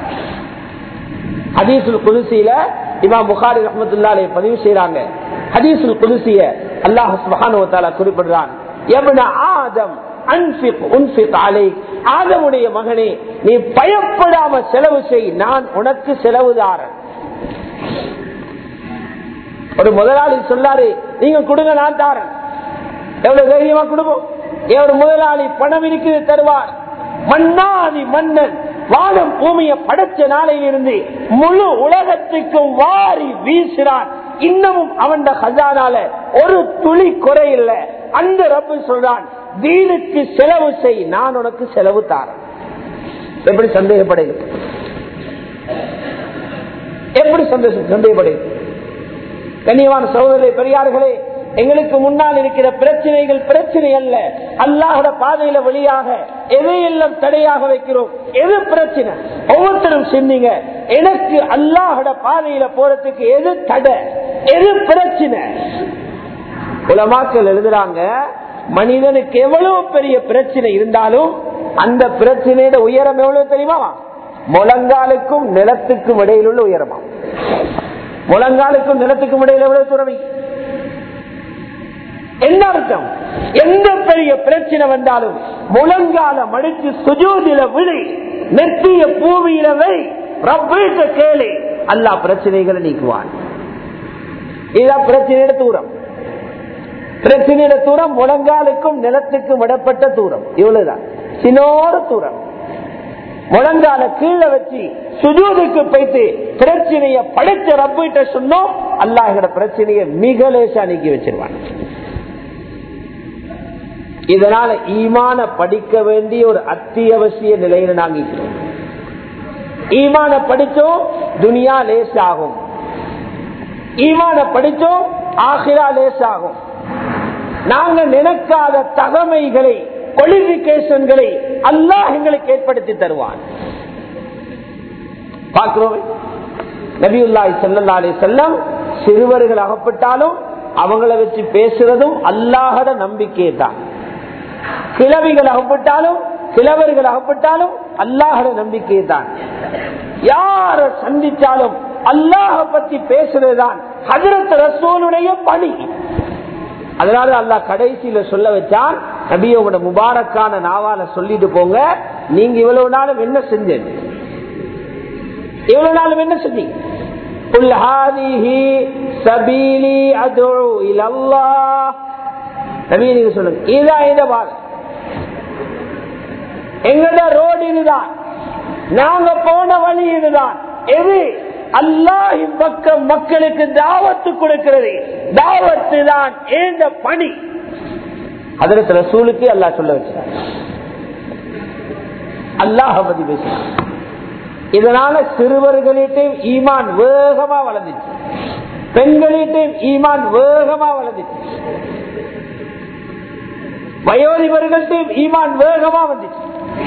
ஹதீசுல் குலுசியில இமாம் புகாரி ரஹமத்துல்லாலே பதிவு செய்யறாங்க ஹதீசுல் குலுசிய அல்லாஹ் சுபஹானுவத்தால குறிப்பிடுறான் எவன ஆதம் அன்பிக் உன்பிக் அலை ஆதமுடைய மகனே நீ பயப்படாம செலவு செய் நான் உனக்கு செலவுதாரன் ஒரு முதலாளி சொல்லாரு நீங்க கொடுங்க நான் தாரன் எவ்வளவு தைரியமா கொடுப்போம் ஒரு முதலாளி பணம் இருக்குது தருவார் மன்னாதி மன்னன் வானம் பூமியை படைச்ச நாளையிலிருந்து முழு உலகத்துக்கும் வாரி வீசுறான் இன்னமும் அவன் ஹசானால ஒரு துளி குறை இல்லை அந்த ரப்பு சொல்றான் தீனுக்கு செலவு செய் நான் உனக்கு செலவு தாரன் எப்படி சந்தேகப்படுது எப்படி சந்தேகம் சந்தேகப்படுது கண்ணியமான சகோதரரை பெரியார்களே எங்களுக்கு முன்னால் இருக்கிற பிரச்சனைகள் பிரச்சனை அல்ல அல்லாஹோட பாதையில வழியாக எதையெல்லாம் தடையாக வைக்கிறோம் எது பிரச்சனை ஒவ்வொருத்தரும் சிந்திங்க எனக்கு அல்லாஹோட பாதையில போறதுக்கு எது தடை எது பிரச்சனை உலமாக்கள் எழுதுறாங்க மனிதனுக்கு எவ்வளவு பெரிய பிரச்சனை இருந்தாலும் அந்த பிரச்சனையோட உயரம் எவ்வளவு தெரியுமா முழங்காலுக்கும் நிலத்துக்கும் இடையில் உள்ள உயரமா முழங்காலுக்கும் நிலத்துக்கும் இடையில எவ்வளவு துறவி என்ன அர்த்தம் எந்த பெரிய பிரச்சனை வந்தாலும் முழங்கால மடிச்சு சுஜூதில விழி நெத்திய பூமியில வை ரப்பீட்ட கேளு அல்லா பிரச்சனைகளை நீக்குவான் இதுதான் பிரச்சனையோட தூரம் பிரச்சனையோட தூரம் முழங்காலுக்கும் நிலத்துக்கும் விடப்பட்ட தூரம் இவ்வளவுதான் சின்னோர தூரம் முழங்கால கீழே வச்சு சுஜூதுக்கு போயிட்டு பிரச்சனைய படைச்ச ரப்பிட்ட சொன்னோம் அல்லாஹோட பிரச்சனைய மிக லேசா நீக்கி வச்சிருவான் இதனால ஈமான படிக்க வேண்டிய ஒரு அத்தியாவசிய நிலையில நாங்க இருக்கிறோம் ஈமான படிச்சோம் துனியா லேஸ் ஆகும் ஈமான படிச்சோம் ஆகிரா லேஸ் ஆகும் நாங்க நினைக்காத தகமைகளை குவாலிபிகேஷன்களை அல்லாஹ் எங்களுக்கு ஏற்படுத்தி தருவான் பார்க்கிறோம் நபியுல்லாய் செல்லல்லா அலி செல்லம் சிறுவர்கள் அகப்பட்டாலும் அவங்கள வச்சு பேசுறதும் அல்லாஹட நம்பிக்கை தான் கிழவிகள் அகப்பட்டாலும் கிழவர்கள் அகப்பட்டாலும் அல்லாஹட நம்பிக்கை தான் யார சந்திச்சாலும் அல்லாஹ பத்தி பேசுறதுதான் ஹஜரத் ரசூலுடைய பணி அதனால அல்லாஹ் கடைசியில சொல்ல வச்சான் நபியோட முபாரக்கான நாவால சொல்லிட்டு போங்க நீங்க இவ்வளவு நாளும் என்ன செஞ்சீங்க இவ்வளவு நாளும் என்ன செஞ்சீங்க قل هذه سبيلي ادعو الى الله நபி நீங்க சொல்லுங்க இதான் இந்த பாதை எங்கட ரோடு இதுதான் நாங்க போன வழி இதுதான் எது அல்லாஹின் பக்கம் மக்களுக்கு தாவத்து கொடுக்கிறது தாவத்து தான் ஏந்த பணி அதற்கு ரசூலுக்கு அல்லாஹ் சொல்ல வச்சார் அல்லாஹ் பத்தி பேசினார் இதனால சிறுவர்களிட்டையும் ஈமான் வேகமா வளர்ந்துச்சு பெண்களிட்டையும் ஈமான் வேகமா வளர்ந்துச்சு வயோதிபர்கள்ட்டையும் ஈமான் வேகமா வந்துச்சு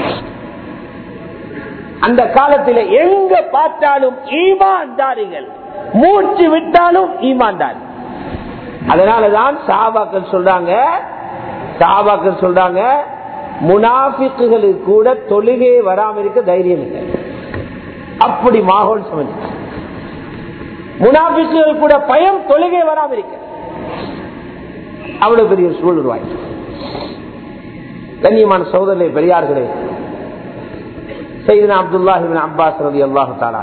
அந்த காலத்தில் எங்க பார்த்தாலும் ஈமான்தாரிகள் மூச்சு விட்டாலும் ஈமான்தாரி அதனாலதான் சாபாக்கள் சொல்றாங்க சாபாக்கள் சொல்றாங்க முனாபிக்குகளுக்கு கூட தொழுகையை வராம இருக்க தைரியம் இல்லை அப்படி மாகோல் சமைச்சு முனாபிக்குகள் கூட பயம் தொழுகை வராம இருக்க அவ்வளவு பெரிய ஒரு சூழல் உருவாயிற்று கண்ணியமான சோதனை பெரியார்களே செய்தனா அப்துல்லாஹிபின் அப்பாஸ் ரதி அல்லாஹு தாலா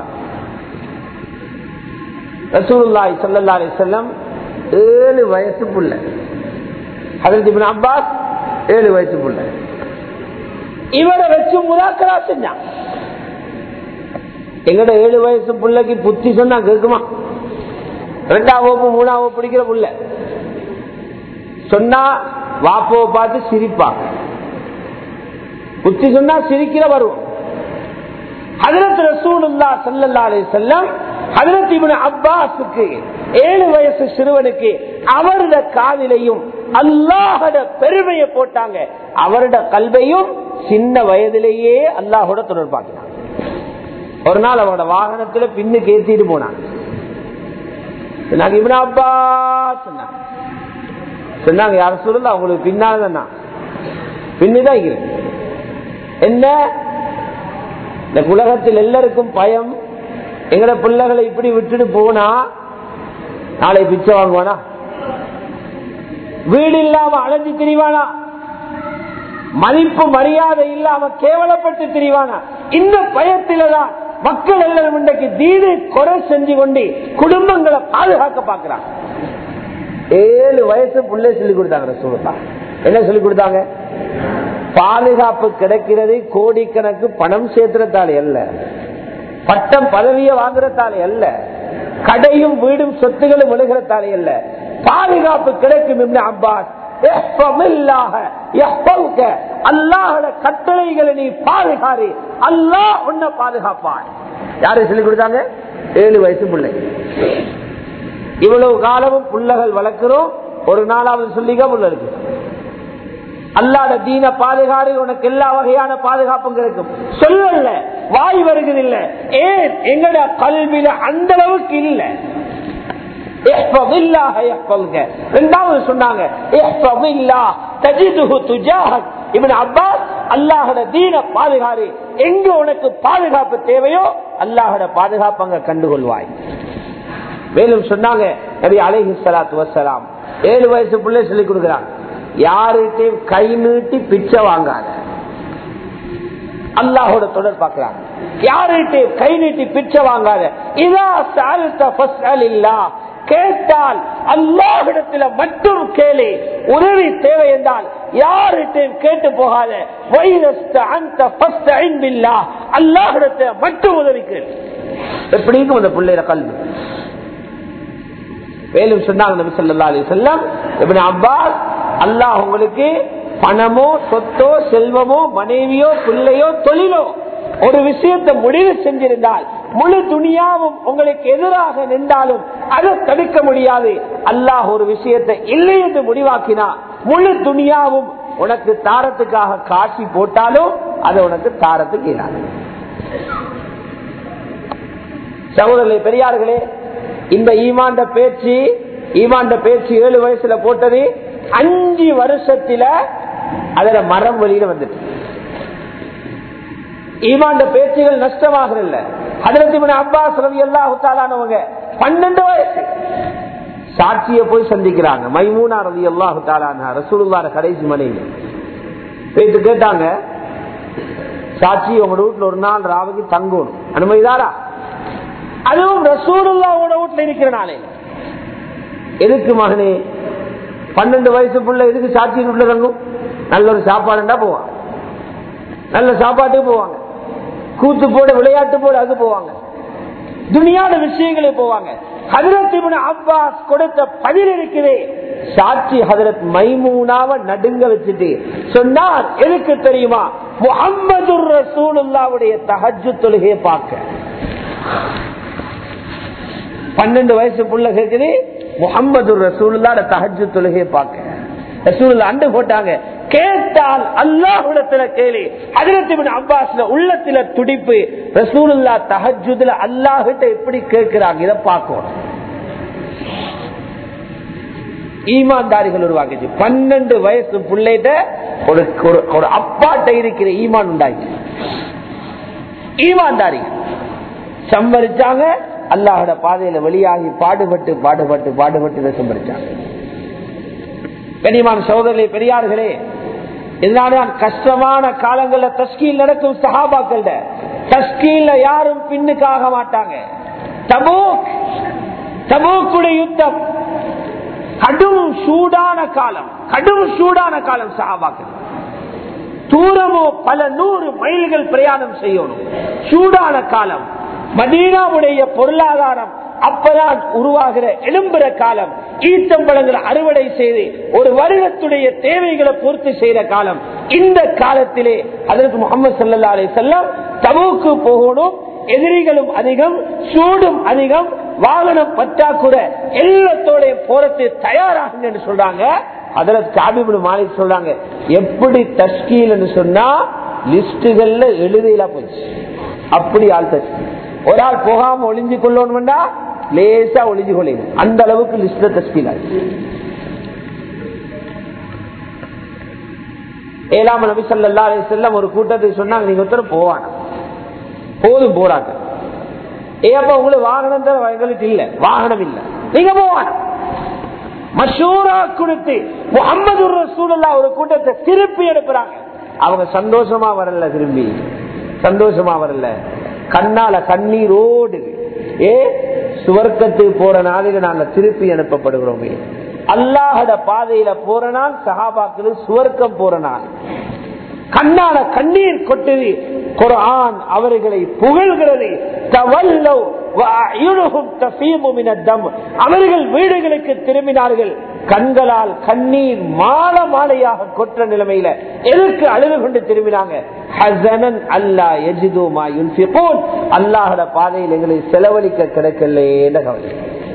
ரசூலுல்லாஹி ஸல்லல்லாஹு அலைஹி வஸல்லம் ஏழு வயசு புள்ள ஹஜரத் இப்னு அப்பாஸ் ஏழு வயசு புள்ள இவரை வச்சு முதாக்கரா செஞ்சான் எங்கட ஏழு வயசு பிள்ளைக்கு புத்தி சொன்னா கேட்குமா ரெண்டாம் வகுப்பு மூணாம் வகுப்பு படிக்கிற புள்ள சொன்னா வாப்போவை பார்த்து சிரிப்பாங்க புத்தி சொன்னா சிரிக்கிற வருவோம் ஹதரத் ரசூலுல்லா சல்லல்லா அலைஹி வஸல்லம் ஹதரத் இப்னு அப்பாஸுக்கு ஏழு வயசு சிறுவனுக்கு அவருட காதிலையும் அல்லாஹோட பெருமையை போட்டாங்க அவருட கல்வையும் சின்ன வயதிலேயே அல்லாஹோட தொடர்பாக்கினாங்க ஒரு நாள் அவனோட வாகனத்துல பின்னுக்கு ஏத்திட்டு போனாங்க சொன்னாங்க இப்னு அப்பாஸ் சொன்னாங்க சொன்னாங்க யார சொல்லல அவங்களுக்கு பின்னால் தான் பின்னுதான் இருக்கிறேன் என்ன இந்த உலகத்தில் எல்லாருக்கும் பயம் எங்கட பிள்ளைகளை இப்படி விட்டுட்டு போனா நாளை பிச்சை வாங்குவானா வீடு இல்லாம அலைஞ்சு திரிவானா மதிப்பு மரியாதை இல்லாம கேவலப்பட்டு திரிவானா இந்த பயத்தில தான் மக்கள் எல்லாரும் இன்றைக்கு தீனை குறை செஞ்சு கொண்டு குடும்பங்களை பாதுகாக்க பாக்குறாங்க ஏழு வயசு பிள்ளை சொல்லி கொடுத்தாங்க சொல்லுதா என்ன சொல்லி கொடுத்தாங்க பாதுகாப்பு கிடைக்கிறது கோடிக்கணக்கு பணம் சேர்த்துறதாலே அல்ல பட்டம் பதவியை வாங்குறதாலே அல்ல கடையும் வீடும் சொத்துகளும் விழுகிறதாலே அல்ல பாதுகாப்பு கிடைக்கும் என்று அப்பாஸ் அல்லாஹோட கட்டளைகளை நீ பாதுகாரு அல்லாஹ் உன்னை பாதுகாப்பான் யாரை சொல்லி கொடுத்தாங்க ஏழு வயசு பிள்ளை இவ்வளவு காலமும் புள்ளகள் வளர்க்கிறோம் ஒரு நாளாவது சொல்லிக்க புள்ள இருக்கு அல்லாத தீன பாதுகாடு உனக்கு எல்லா வகையான பாதுகாப்பும் கிடைக்கும் சொல்லல வாய் வருகிறதில்ல ஏன் எங்கட கல்வியில அந்த அளவுக்கு இல்ல இரண்டாவது சொன்னாங்க அல்லாஹோட தீன பாதுகாரு எங்க உனக்கு பாதுகாப்பு தேவையோ அல்லாஹோட பாதுகாப்பு அங்க கண்டுகொள்வாய் மேலும் சொன்னாங்க நபி அலைஹி சலாத்து வசலாம் ஏழு வயசு பிள்ளை சொல்லி கொடுக்கிறாங்க யார்கிட்டையும் கை நீட்டி பிச்சை வாங்காத அல்லாஹோட தொடர் பார்க்கிறாங்க யார்கிட்டையும் கை நீட்டி பிச்சை வாங்காத இதா இல்லா கேட்டால் அல்லாஹிடத்துல மட்டும் கேளு உதவி தேவை என்றால் யார்கிட்டையும் கேட்டு போகாத அல்லாஹிடத்துல மட்டும் உதவி கேளு எப்படிக்கும் அந்த பிள்ளையில கல்வி மேலும் சொன்னாங்க நபி சொல்லா அலி செல்லம் எப்படி அப்பாஸ் அல்லாஹ் உங்களுக்கு பணமோ சொத்தோ செல்வமோ மனைவியோ பிள்ளையோ தொழிலோ ஒரு விஷயத்தை முடிவு செஞ்சிருந்தால் முழு துணியாவும் உங்களுக்கு எதிராக நின்றாலும் அதை தடுக்க முடியாது அல்லாஹ் ஒரு விஷயத்தை இல்லை என்று முடிவாக்கினா முழு துணியாவும் உனக்கு தாரத்துக்காக காட்சி போட்டாலும் அது உனக்கு தாரத்துக்கு இல்லாது சகோதரர்களே பெரியார்களே இந்த ஈமாண்ட பேச்சு ஈமாண்ட பேச்சு ஏழு வயசுல போட்டது அஞ்சு வருஷத்துல அதுல மரம் வெளியில வந்துட்டு ஈமாண்ட பேச்சுகள் நஷ்டமாக இல்ல அதில் அப்பாஸ் ரவி அல்லாஹுத்தாலானவங்க பன்னெண்டு வயசு சாட்சிய போய் சந்திக்கிறாங்க மைமூனா ரவி அல்லாஹு தாலான ரசூலுல்லார கடைசி மனைவி போயிட்டு கேட்டாங்க சாட்சி உங்க வீட்டுல ஒரு நாள் ராவுக்கு தங்கணும் அனுமதிதாரா அதுவும் ரசூலுல்லாவோட வீட்டுல இருக்கிற நாளே எதுக்கு மகனே பன்னெண்டு வயசு புள்ள எதுக்கு சாட்சி வீட்டுல தங்கும் நல்ல ஒரு சாப்பாடுண்டா போவான் நல்ல சாப்பாட்டுக்கு போவாங்க கூத்து போட விளையாட்டு போட அது போவாங்க துணியான விஷயங்களே போவாங்க ஹதரத் அப்பாஸ் கொடுத்த பதில் இருக்குதே சாட்சி ஹதரத் மைமூனாவ நடுங்க வச்சுட்டு சொன்னார் எதுக்கு தெரியுமா முகம்மது ரசூலுல்லாவுடைய தஹஜு தொழுகையை பார்க்க பன்னெண்டு வயசு புள்ள கேக்குது முகம்மது ரசூலுல்லாட தஹஜு தொழுகையை பார்க்க ரசூலுல்லா அண்டு போட்டாங்க கேட்டால் அல்லாஹுடத்துல கேளு அதிரத்தின் அப்பாஸ்ல உள்ளத்துல துடிப்பு ரசூலுல்லா தஹஜுதுல அல்லாஹிட்ட எப்படி கேட்கிறாங்க இதை பார்க்கணும் ஈமான்தாரிகள் உருவாக்கிச்சு பன்னெண்டு வயசு பிள்ளைகிட்ட ஒரு ஒரு அப்பாட்ட இருக்கிற ஈமான் உண்டாச்சு ஈமான்தாரி சம்பரிச்சாங்க அல்லாஹோட பாதையில வெளியாகி பாடுபட்டு பாடுபட்டு பாடுபட்டு சம்பரிச்சாங்க கனிமான சகோதரர்களே பெரியார்களே இதனால்தான் கஷ்டமான காலங்கள்ல தஸ்கீல் நடக்கும் சஹாபாக்கள் தஸ்கீல்ல யாரும் பின்னுக்காக மாட்டாங்க தபூக் தபூக்குடைய யுத்தம் கடும் சூடான காலம் கடும் சூடான காலம் சஹாபாக்கள் தூரமோ பல நூறு மைல்கள் பிரயாணம் செய்யணும் சூடான காலம் மதீனாவுடைய பொருளாதாரம் அப்பதான் உருவாகிற எழும்புற காலம் ஈத்தம்பழங்களை அறுவடை செய்து ஒரு வருடத்துடைய தேவைகளை பூர்த்தி செய்யற காலம் இந்த காலத்திலே அதற்கு முகமது சல்லா அலி செல்லம் தவுக்கு போகணும் எதிரிகளும் அதிகம் சூடும் அதிகம் வாகனம் பற்றாக்குறை எல்லாத்தோட போறது தயாராகுங்க என்று சொல்றாங்க அதுல சாபிபுடு மாலிக் சொல்றாங்க எப்படி தஸ்கீல் சொன்னா லிஸ்டுகள்ல எழுதியில போச்சு அப்படி ஆள் தஸ்கீல் ஒரு ஆள் போகாம ஒளிஞ்சு கொள்ளணும்டா லேசா ஒளிஞ்சு கொள்ளுங்க அந்த அளவுக்கு லிஸ்ட்ல தஸ்கீல் ஆச்சு ஏழாம் நபி சொல்லா செல்லம் ஒரு கூட்டத்துக்கு சொன்னாங்க நீங்க ஒருத்தர் போவாங்க போதும் போறாங்க ஏப்ப உங்களுக்கு வாகனம் தான் எங்களுக்கு இல்ல வாகனம் இல்ல நீங்க போவாங்க மஷூரா கொடுத்து முகமது ரசூலல்லா ஒரு கூட்டத்தை திருப்பி எடுக்கிறாங்க அவங்க சந்தோஷமா வரல திரும்பி சந்தோஷமா வரல கண்ணால கண்ணீரோடு ஏ சுவர்க்கத்துக்கு போற நாளில நாங்க திருப்பி அனுப்பப்படுகிறோமே அல்லாஹட பாதையில போற நாள் சஹாபாக்கள் சுவர்க்கம் போற நாள் கண்ணால கண்ணீர் கொட்டுது குரான் அவர்களை புகழ்கிறது அவர்கள் வீடுகளுக்கு திரும்பினார்கள் கண்களால் கண்ணீர் மால மாலையாக கொற்ற நிலைமையில எதற்கு அழுது கொண்டு திரும்பினாங்க அல்லாஹட பாதையில் எங்களை செலவழிக்க கிடைக்கல கவலை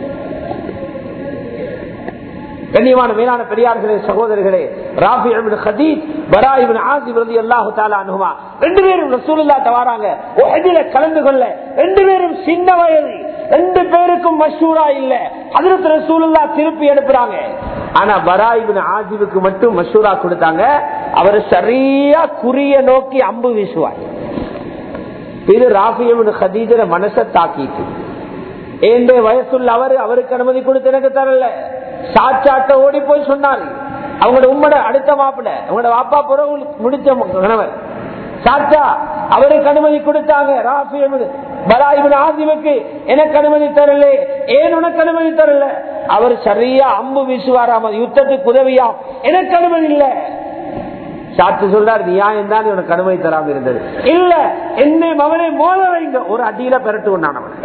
கண்ணியமான மேலான பெரியார்களே சகோதரர்களே ராபி ஹதீத் பராயிபின் ஆசிப் ரதி அல்லாஹு தாலா அனுகுமா ரெண்டு பேரும் ரசூலுல்லா தவாராங்க உஹதில கலந்து கொள்ள ரெண்டு பேரும் சின்ன வயது ரெண்டு பேருக்கும் மஷூரா இல்ல அதிரத்து ரசூலுல்லா திருப்பி எடுப்புறாங்க ஆனா பராயிபின் ஆசிபுக்கு மட்டும் மஷூரா கொடுத்தாங்க அவர் சரியா குறிய நோக்கி அம்பு வீசுவார் இது ராபியபின் ஹதீஜர மனசை தாக்கிட்டு ஏண்டே வயசுள்ள அவர் அவருக்கு அனுமதி கொடுத்து எனக்கு தரல சாச்சாட்ட ஓடி போய் சொன்னாரு அவங்களோட உம்மட அடுத்த மாப்பிள்ள அவங்களோட வாப்பா புறவு முடிச்ச கணவர் சாச்சா அவருக்கு அனுமதி கொடுத்தாங்க ராஃபி பலாயிபின் ஆசிமுக்கு எனக்கு அனுமதி தரல ஏன் உனக்கு அனுமதி தரல அவர் சரியா அம்பு வீசுவாராம் யுத்தத்துக்கு உதவியா எனக்கு அனுமதி இல்ல சாத்து சொல்றாரு நியாயம் தான் உனக்கு அனுமதி தராம இருந்தது இல்ல என்னை மகனை மோத வைங்க ஒரு அடியில பெரட்டு கொண்டான் அவனை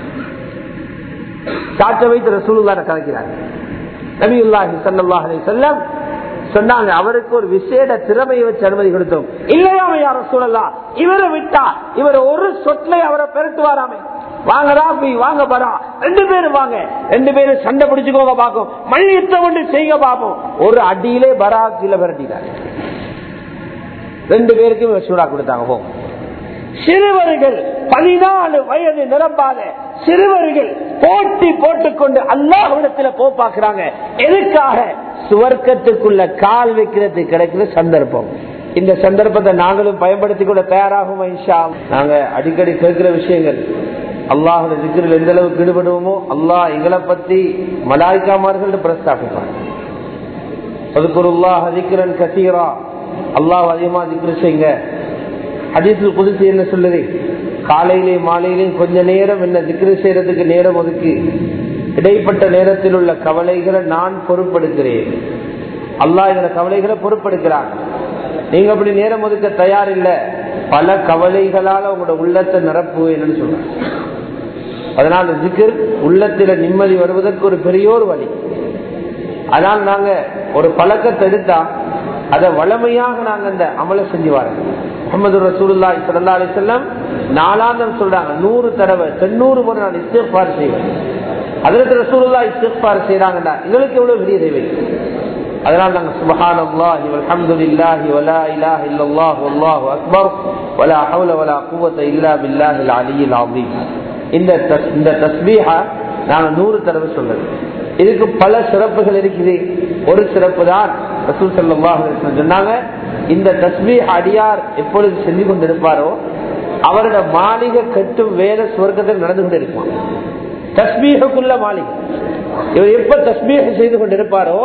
சாட்ச வைத்து ரசூலுல்லான கலக்கிறாங்க நபியுல்லாஹி சல்லாஹ் அலி செல்லம் சொன்னாங்க அவருக்கு ஒரு விசேட திறமையை வச்சு அனுமதி கொடுத்தோம் இல்லையாம யார சூழலாம் இவரை விட்டா இவர் ஒரு சொட்லை அவரை பெருட்டுவாராமே வாங்க ராபி வாங்க பரா ரெண்டு பேரும் வாங்க ரெண்டு பேரும் சண்டை பிடிச்சுக்கோங்க பார்க்கும் மல்யுத்தம் ஒன்று செய்ய பார்ப்போம் ஒரு அடியிலே பரா கீழே விரட்டிட்டாங்க ரெண்டு பேருக்கும் சூடா கொடுத்தாங்க போ சிறுவர்கள் பதினாலு வயது நிரம்பாத சிறுவர்கள் போட்டி போட்டுக்கொண்டு அல்லாஹிடத்துல போ பாக்குறாங்க எதுக்காக சுவர்க்கத்துக்குள்ள கால் வைக்கிறதுக்கு கிடைக்கிற சந்தர்ப்பம் இந்த சந்தர்ப்பத்தை நாங்களும் பயன்படுத்தி கொள்ள தயாராகும் நாங்க அடிக்கடி கேட்கிற விஷயங்கள் அல்லாஹோட திக்கிரில் எந்த அளவுக்கு ஈடுபடுவோமோ அல்லாஹ் எங்களை பத்தி மலாய்க்காமார்கள் பிரஸ்தாபிப்பாங்க அதுக்குருல்லாஹ் அதிக்கிறன் கசீரா அல்லாஹ் அதிகமா திக்ரு செய்யுங்க ஹதீஸில் புதுசு என்ன சொல்லுது காலையிலே மாலையிலேயும் கொஞ்ச நேரம் என்ன திக்ரு செய்யறதுக்கு நேரம் ஒதுக்கி இடைப்பட்ட நேரத்தில் உள்ள கவலைகளை நான் பொறுப்படுக்கிறேன் அல்லாஹ் இந்த கவலைகளை பொறுப்படுக்கிறான் நீங்க அப்படி நேரம் ஒதுக்க தயார் இல்ல பல கவலைகளால உங்களோட உள்ளத்தை நிரப்புவேன்னு சொல்றேன் அதனால ஜிக்கர் உள்ளத்தில நிம்மதி வருவதற்கு ஒரு பெரிய ஒரு வழி அதனால் நாங்க ஒரு பழக்கத்தை எடுத்தா அதை வளமையாக நாங்க அந்த அமலை செஞ்சு வரோம் முகமது ரசூல்லா சல்லா அலி செல்லம் நாலாந்தம் சொல்றாங்க நூறு தடவை தொண்ணூறு முறை நான் இஸ்திஃபார் செய்வேன் அதற்கு ரசூல்லா இஸ்திஃபார் செய்யறாங்கடா எங்களுக்கு எவ்வளவு பெரிய தேவை அதனால் நாங்க சுபஹான் அல்லாஹி வல்ஹம்துலில்லாஹி வலா இலாஹ இல்லல்லாஹு வல்லாஹு அக்பர் வலா ஹவுல வலா குவத்த இல்லா பில்லாஹில் அலியில் ஆதீம் இந்த இந்த தஸ்பீஹா நாங்க நூறு தடவை சொல்றது இதுக்கு பல சிறப்புகள் இருக்குது ஒரு சிறப்பு தான் ரசூல் சல்லாஹ் சொன்னாங்க இந்த தஸ்மீ அடியார் எப்பொழுது செஞ்சு கொண்டிருப்பாரோ அவரோட மாளிகை கட்டும் வேலை சுவர்க்கத்தில் நடந்து கொண்டு இருப்பான் தஸ்மீகக்குள்ள மாளிகை இவர் எப்ப தஸ்மீக செய்து கொண்டிருப்பாரோ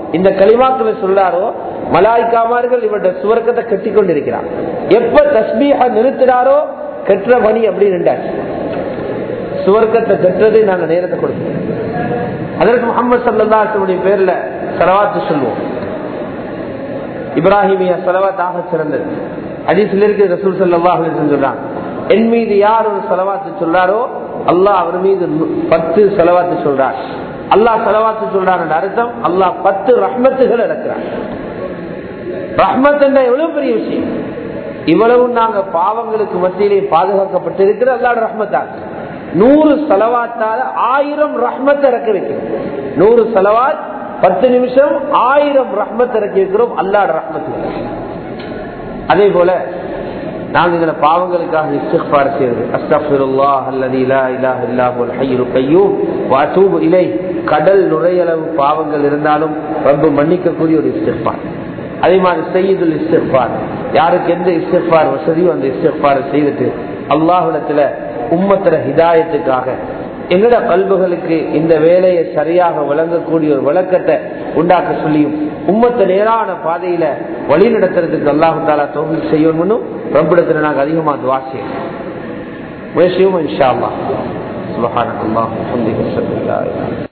இந்த களிமாக்களை சொல்லாரோ மலாய்க்காமார்கள் இவருடைய சுவர்க்கத்தை கட்டி கொண்டிருக்கிறார் எப்ப தஸ்மீக நிறுத்தினாரோ கெட்ட பணி அப்படி நின்றாச்சு சுவர்க்கத்தை கட்டுறது நாங்க நேரத்தை கொடுப்போம் அதற்கு முகமது சல்லாத்துடைய பேர்ல செலவாத்து சொல்லுவோம் இப்ராஹிமியா செலவாத்தாக சிறந்தது அடிசில் இருக்கு ரசூல் சல்லா சொல்றாங்க என் மீது யார் ஒரு செலவாத்து சொல்றாரோ அல்லாஹ் அவர் மீது பத்து செலவாத்து சொல்றார் அல்லாஹ் செலவாத்து சொல்றார் அர்த்தம் அல்லாஹ் பத்து ரஹ்மத்துகள் இறக்கிறார் ரஹ்மத் என்ற எவ்வளவு பெரிய விஷயம் இவ்வளவு நாங்க பாவங்களுக்கு மத்தியிலே பாதுகாக்கப்பட்டிருக்கிற அல்லாட ரஹ்மத்தாக நூறு செலவாத்தால ஆயிரம் ரஹ்மத் இறக்க வைக்கிறோம் நூறு செலவாத் பத்து நிமிஷம் ஆயிரம் ரஹ்மத் இறக்கி வைக்கிறோம் அல்லாட ரஹ்மத் அதே போல நாங்கள் இதுல பாவங்களுக்காக இஸ்திஃபார் செய்வது அஸ்தஃபிருல்லாஹ் அல்லதி லா இலாஹ இல்லாஹுல் ஹய்யுல் கய்யூம் வ அதூபு இலை கடல் நுரையளவு பாவங்கள் இருந்தாலும் ரப்பு மன்னிக்கக்கூடிய ஒரு இஸ்திஃபார் அதே மாதிரி செய்யுதுல் இஸ்திஃபார் யாருக்கு எந்த இஸ்திஃபார் வசதியோ அந்த இஸ்திஃபார் செய்துட்டு அல்லாஹுடத்துல உம்மத்திர ஹிதாயத்துக்காக எங்கட கல்புகளுக்கு இந்த வேலையை சரியாக விளங்கக்கூடிய ஒரு விளக்கத்தை உண்டாக்க சொல்லியும் உம்மத்தை நேரான பாதையில வழி நடத்துறதுக்கு அல்லாஹு தாலா தொகுதி செய்யணும்னு ரம்பிடத்துல நாங்கள் அதிகமா துவா செய்யணும் முயற்சியும் இன்ஷா அல்லா சுபஹானல்லாஹ்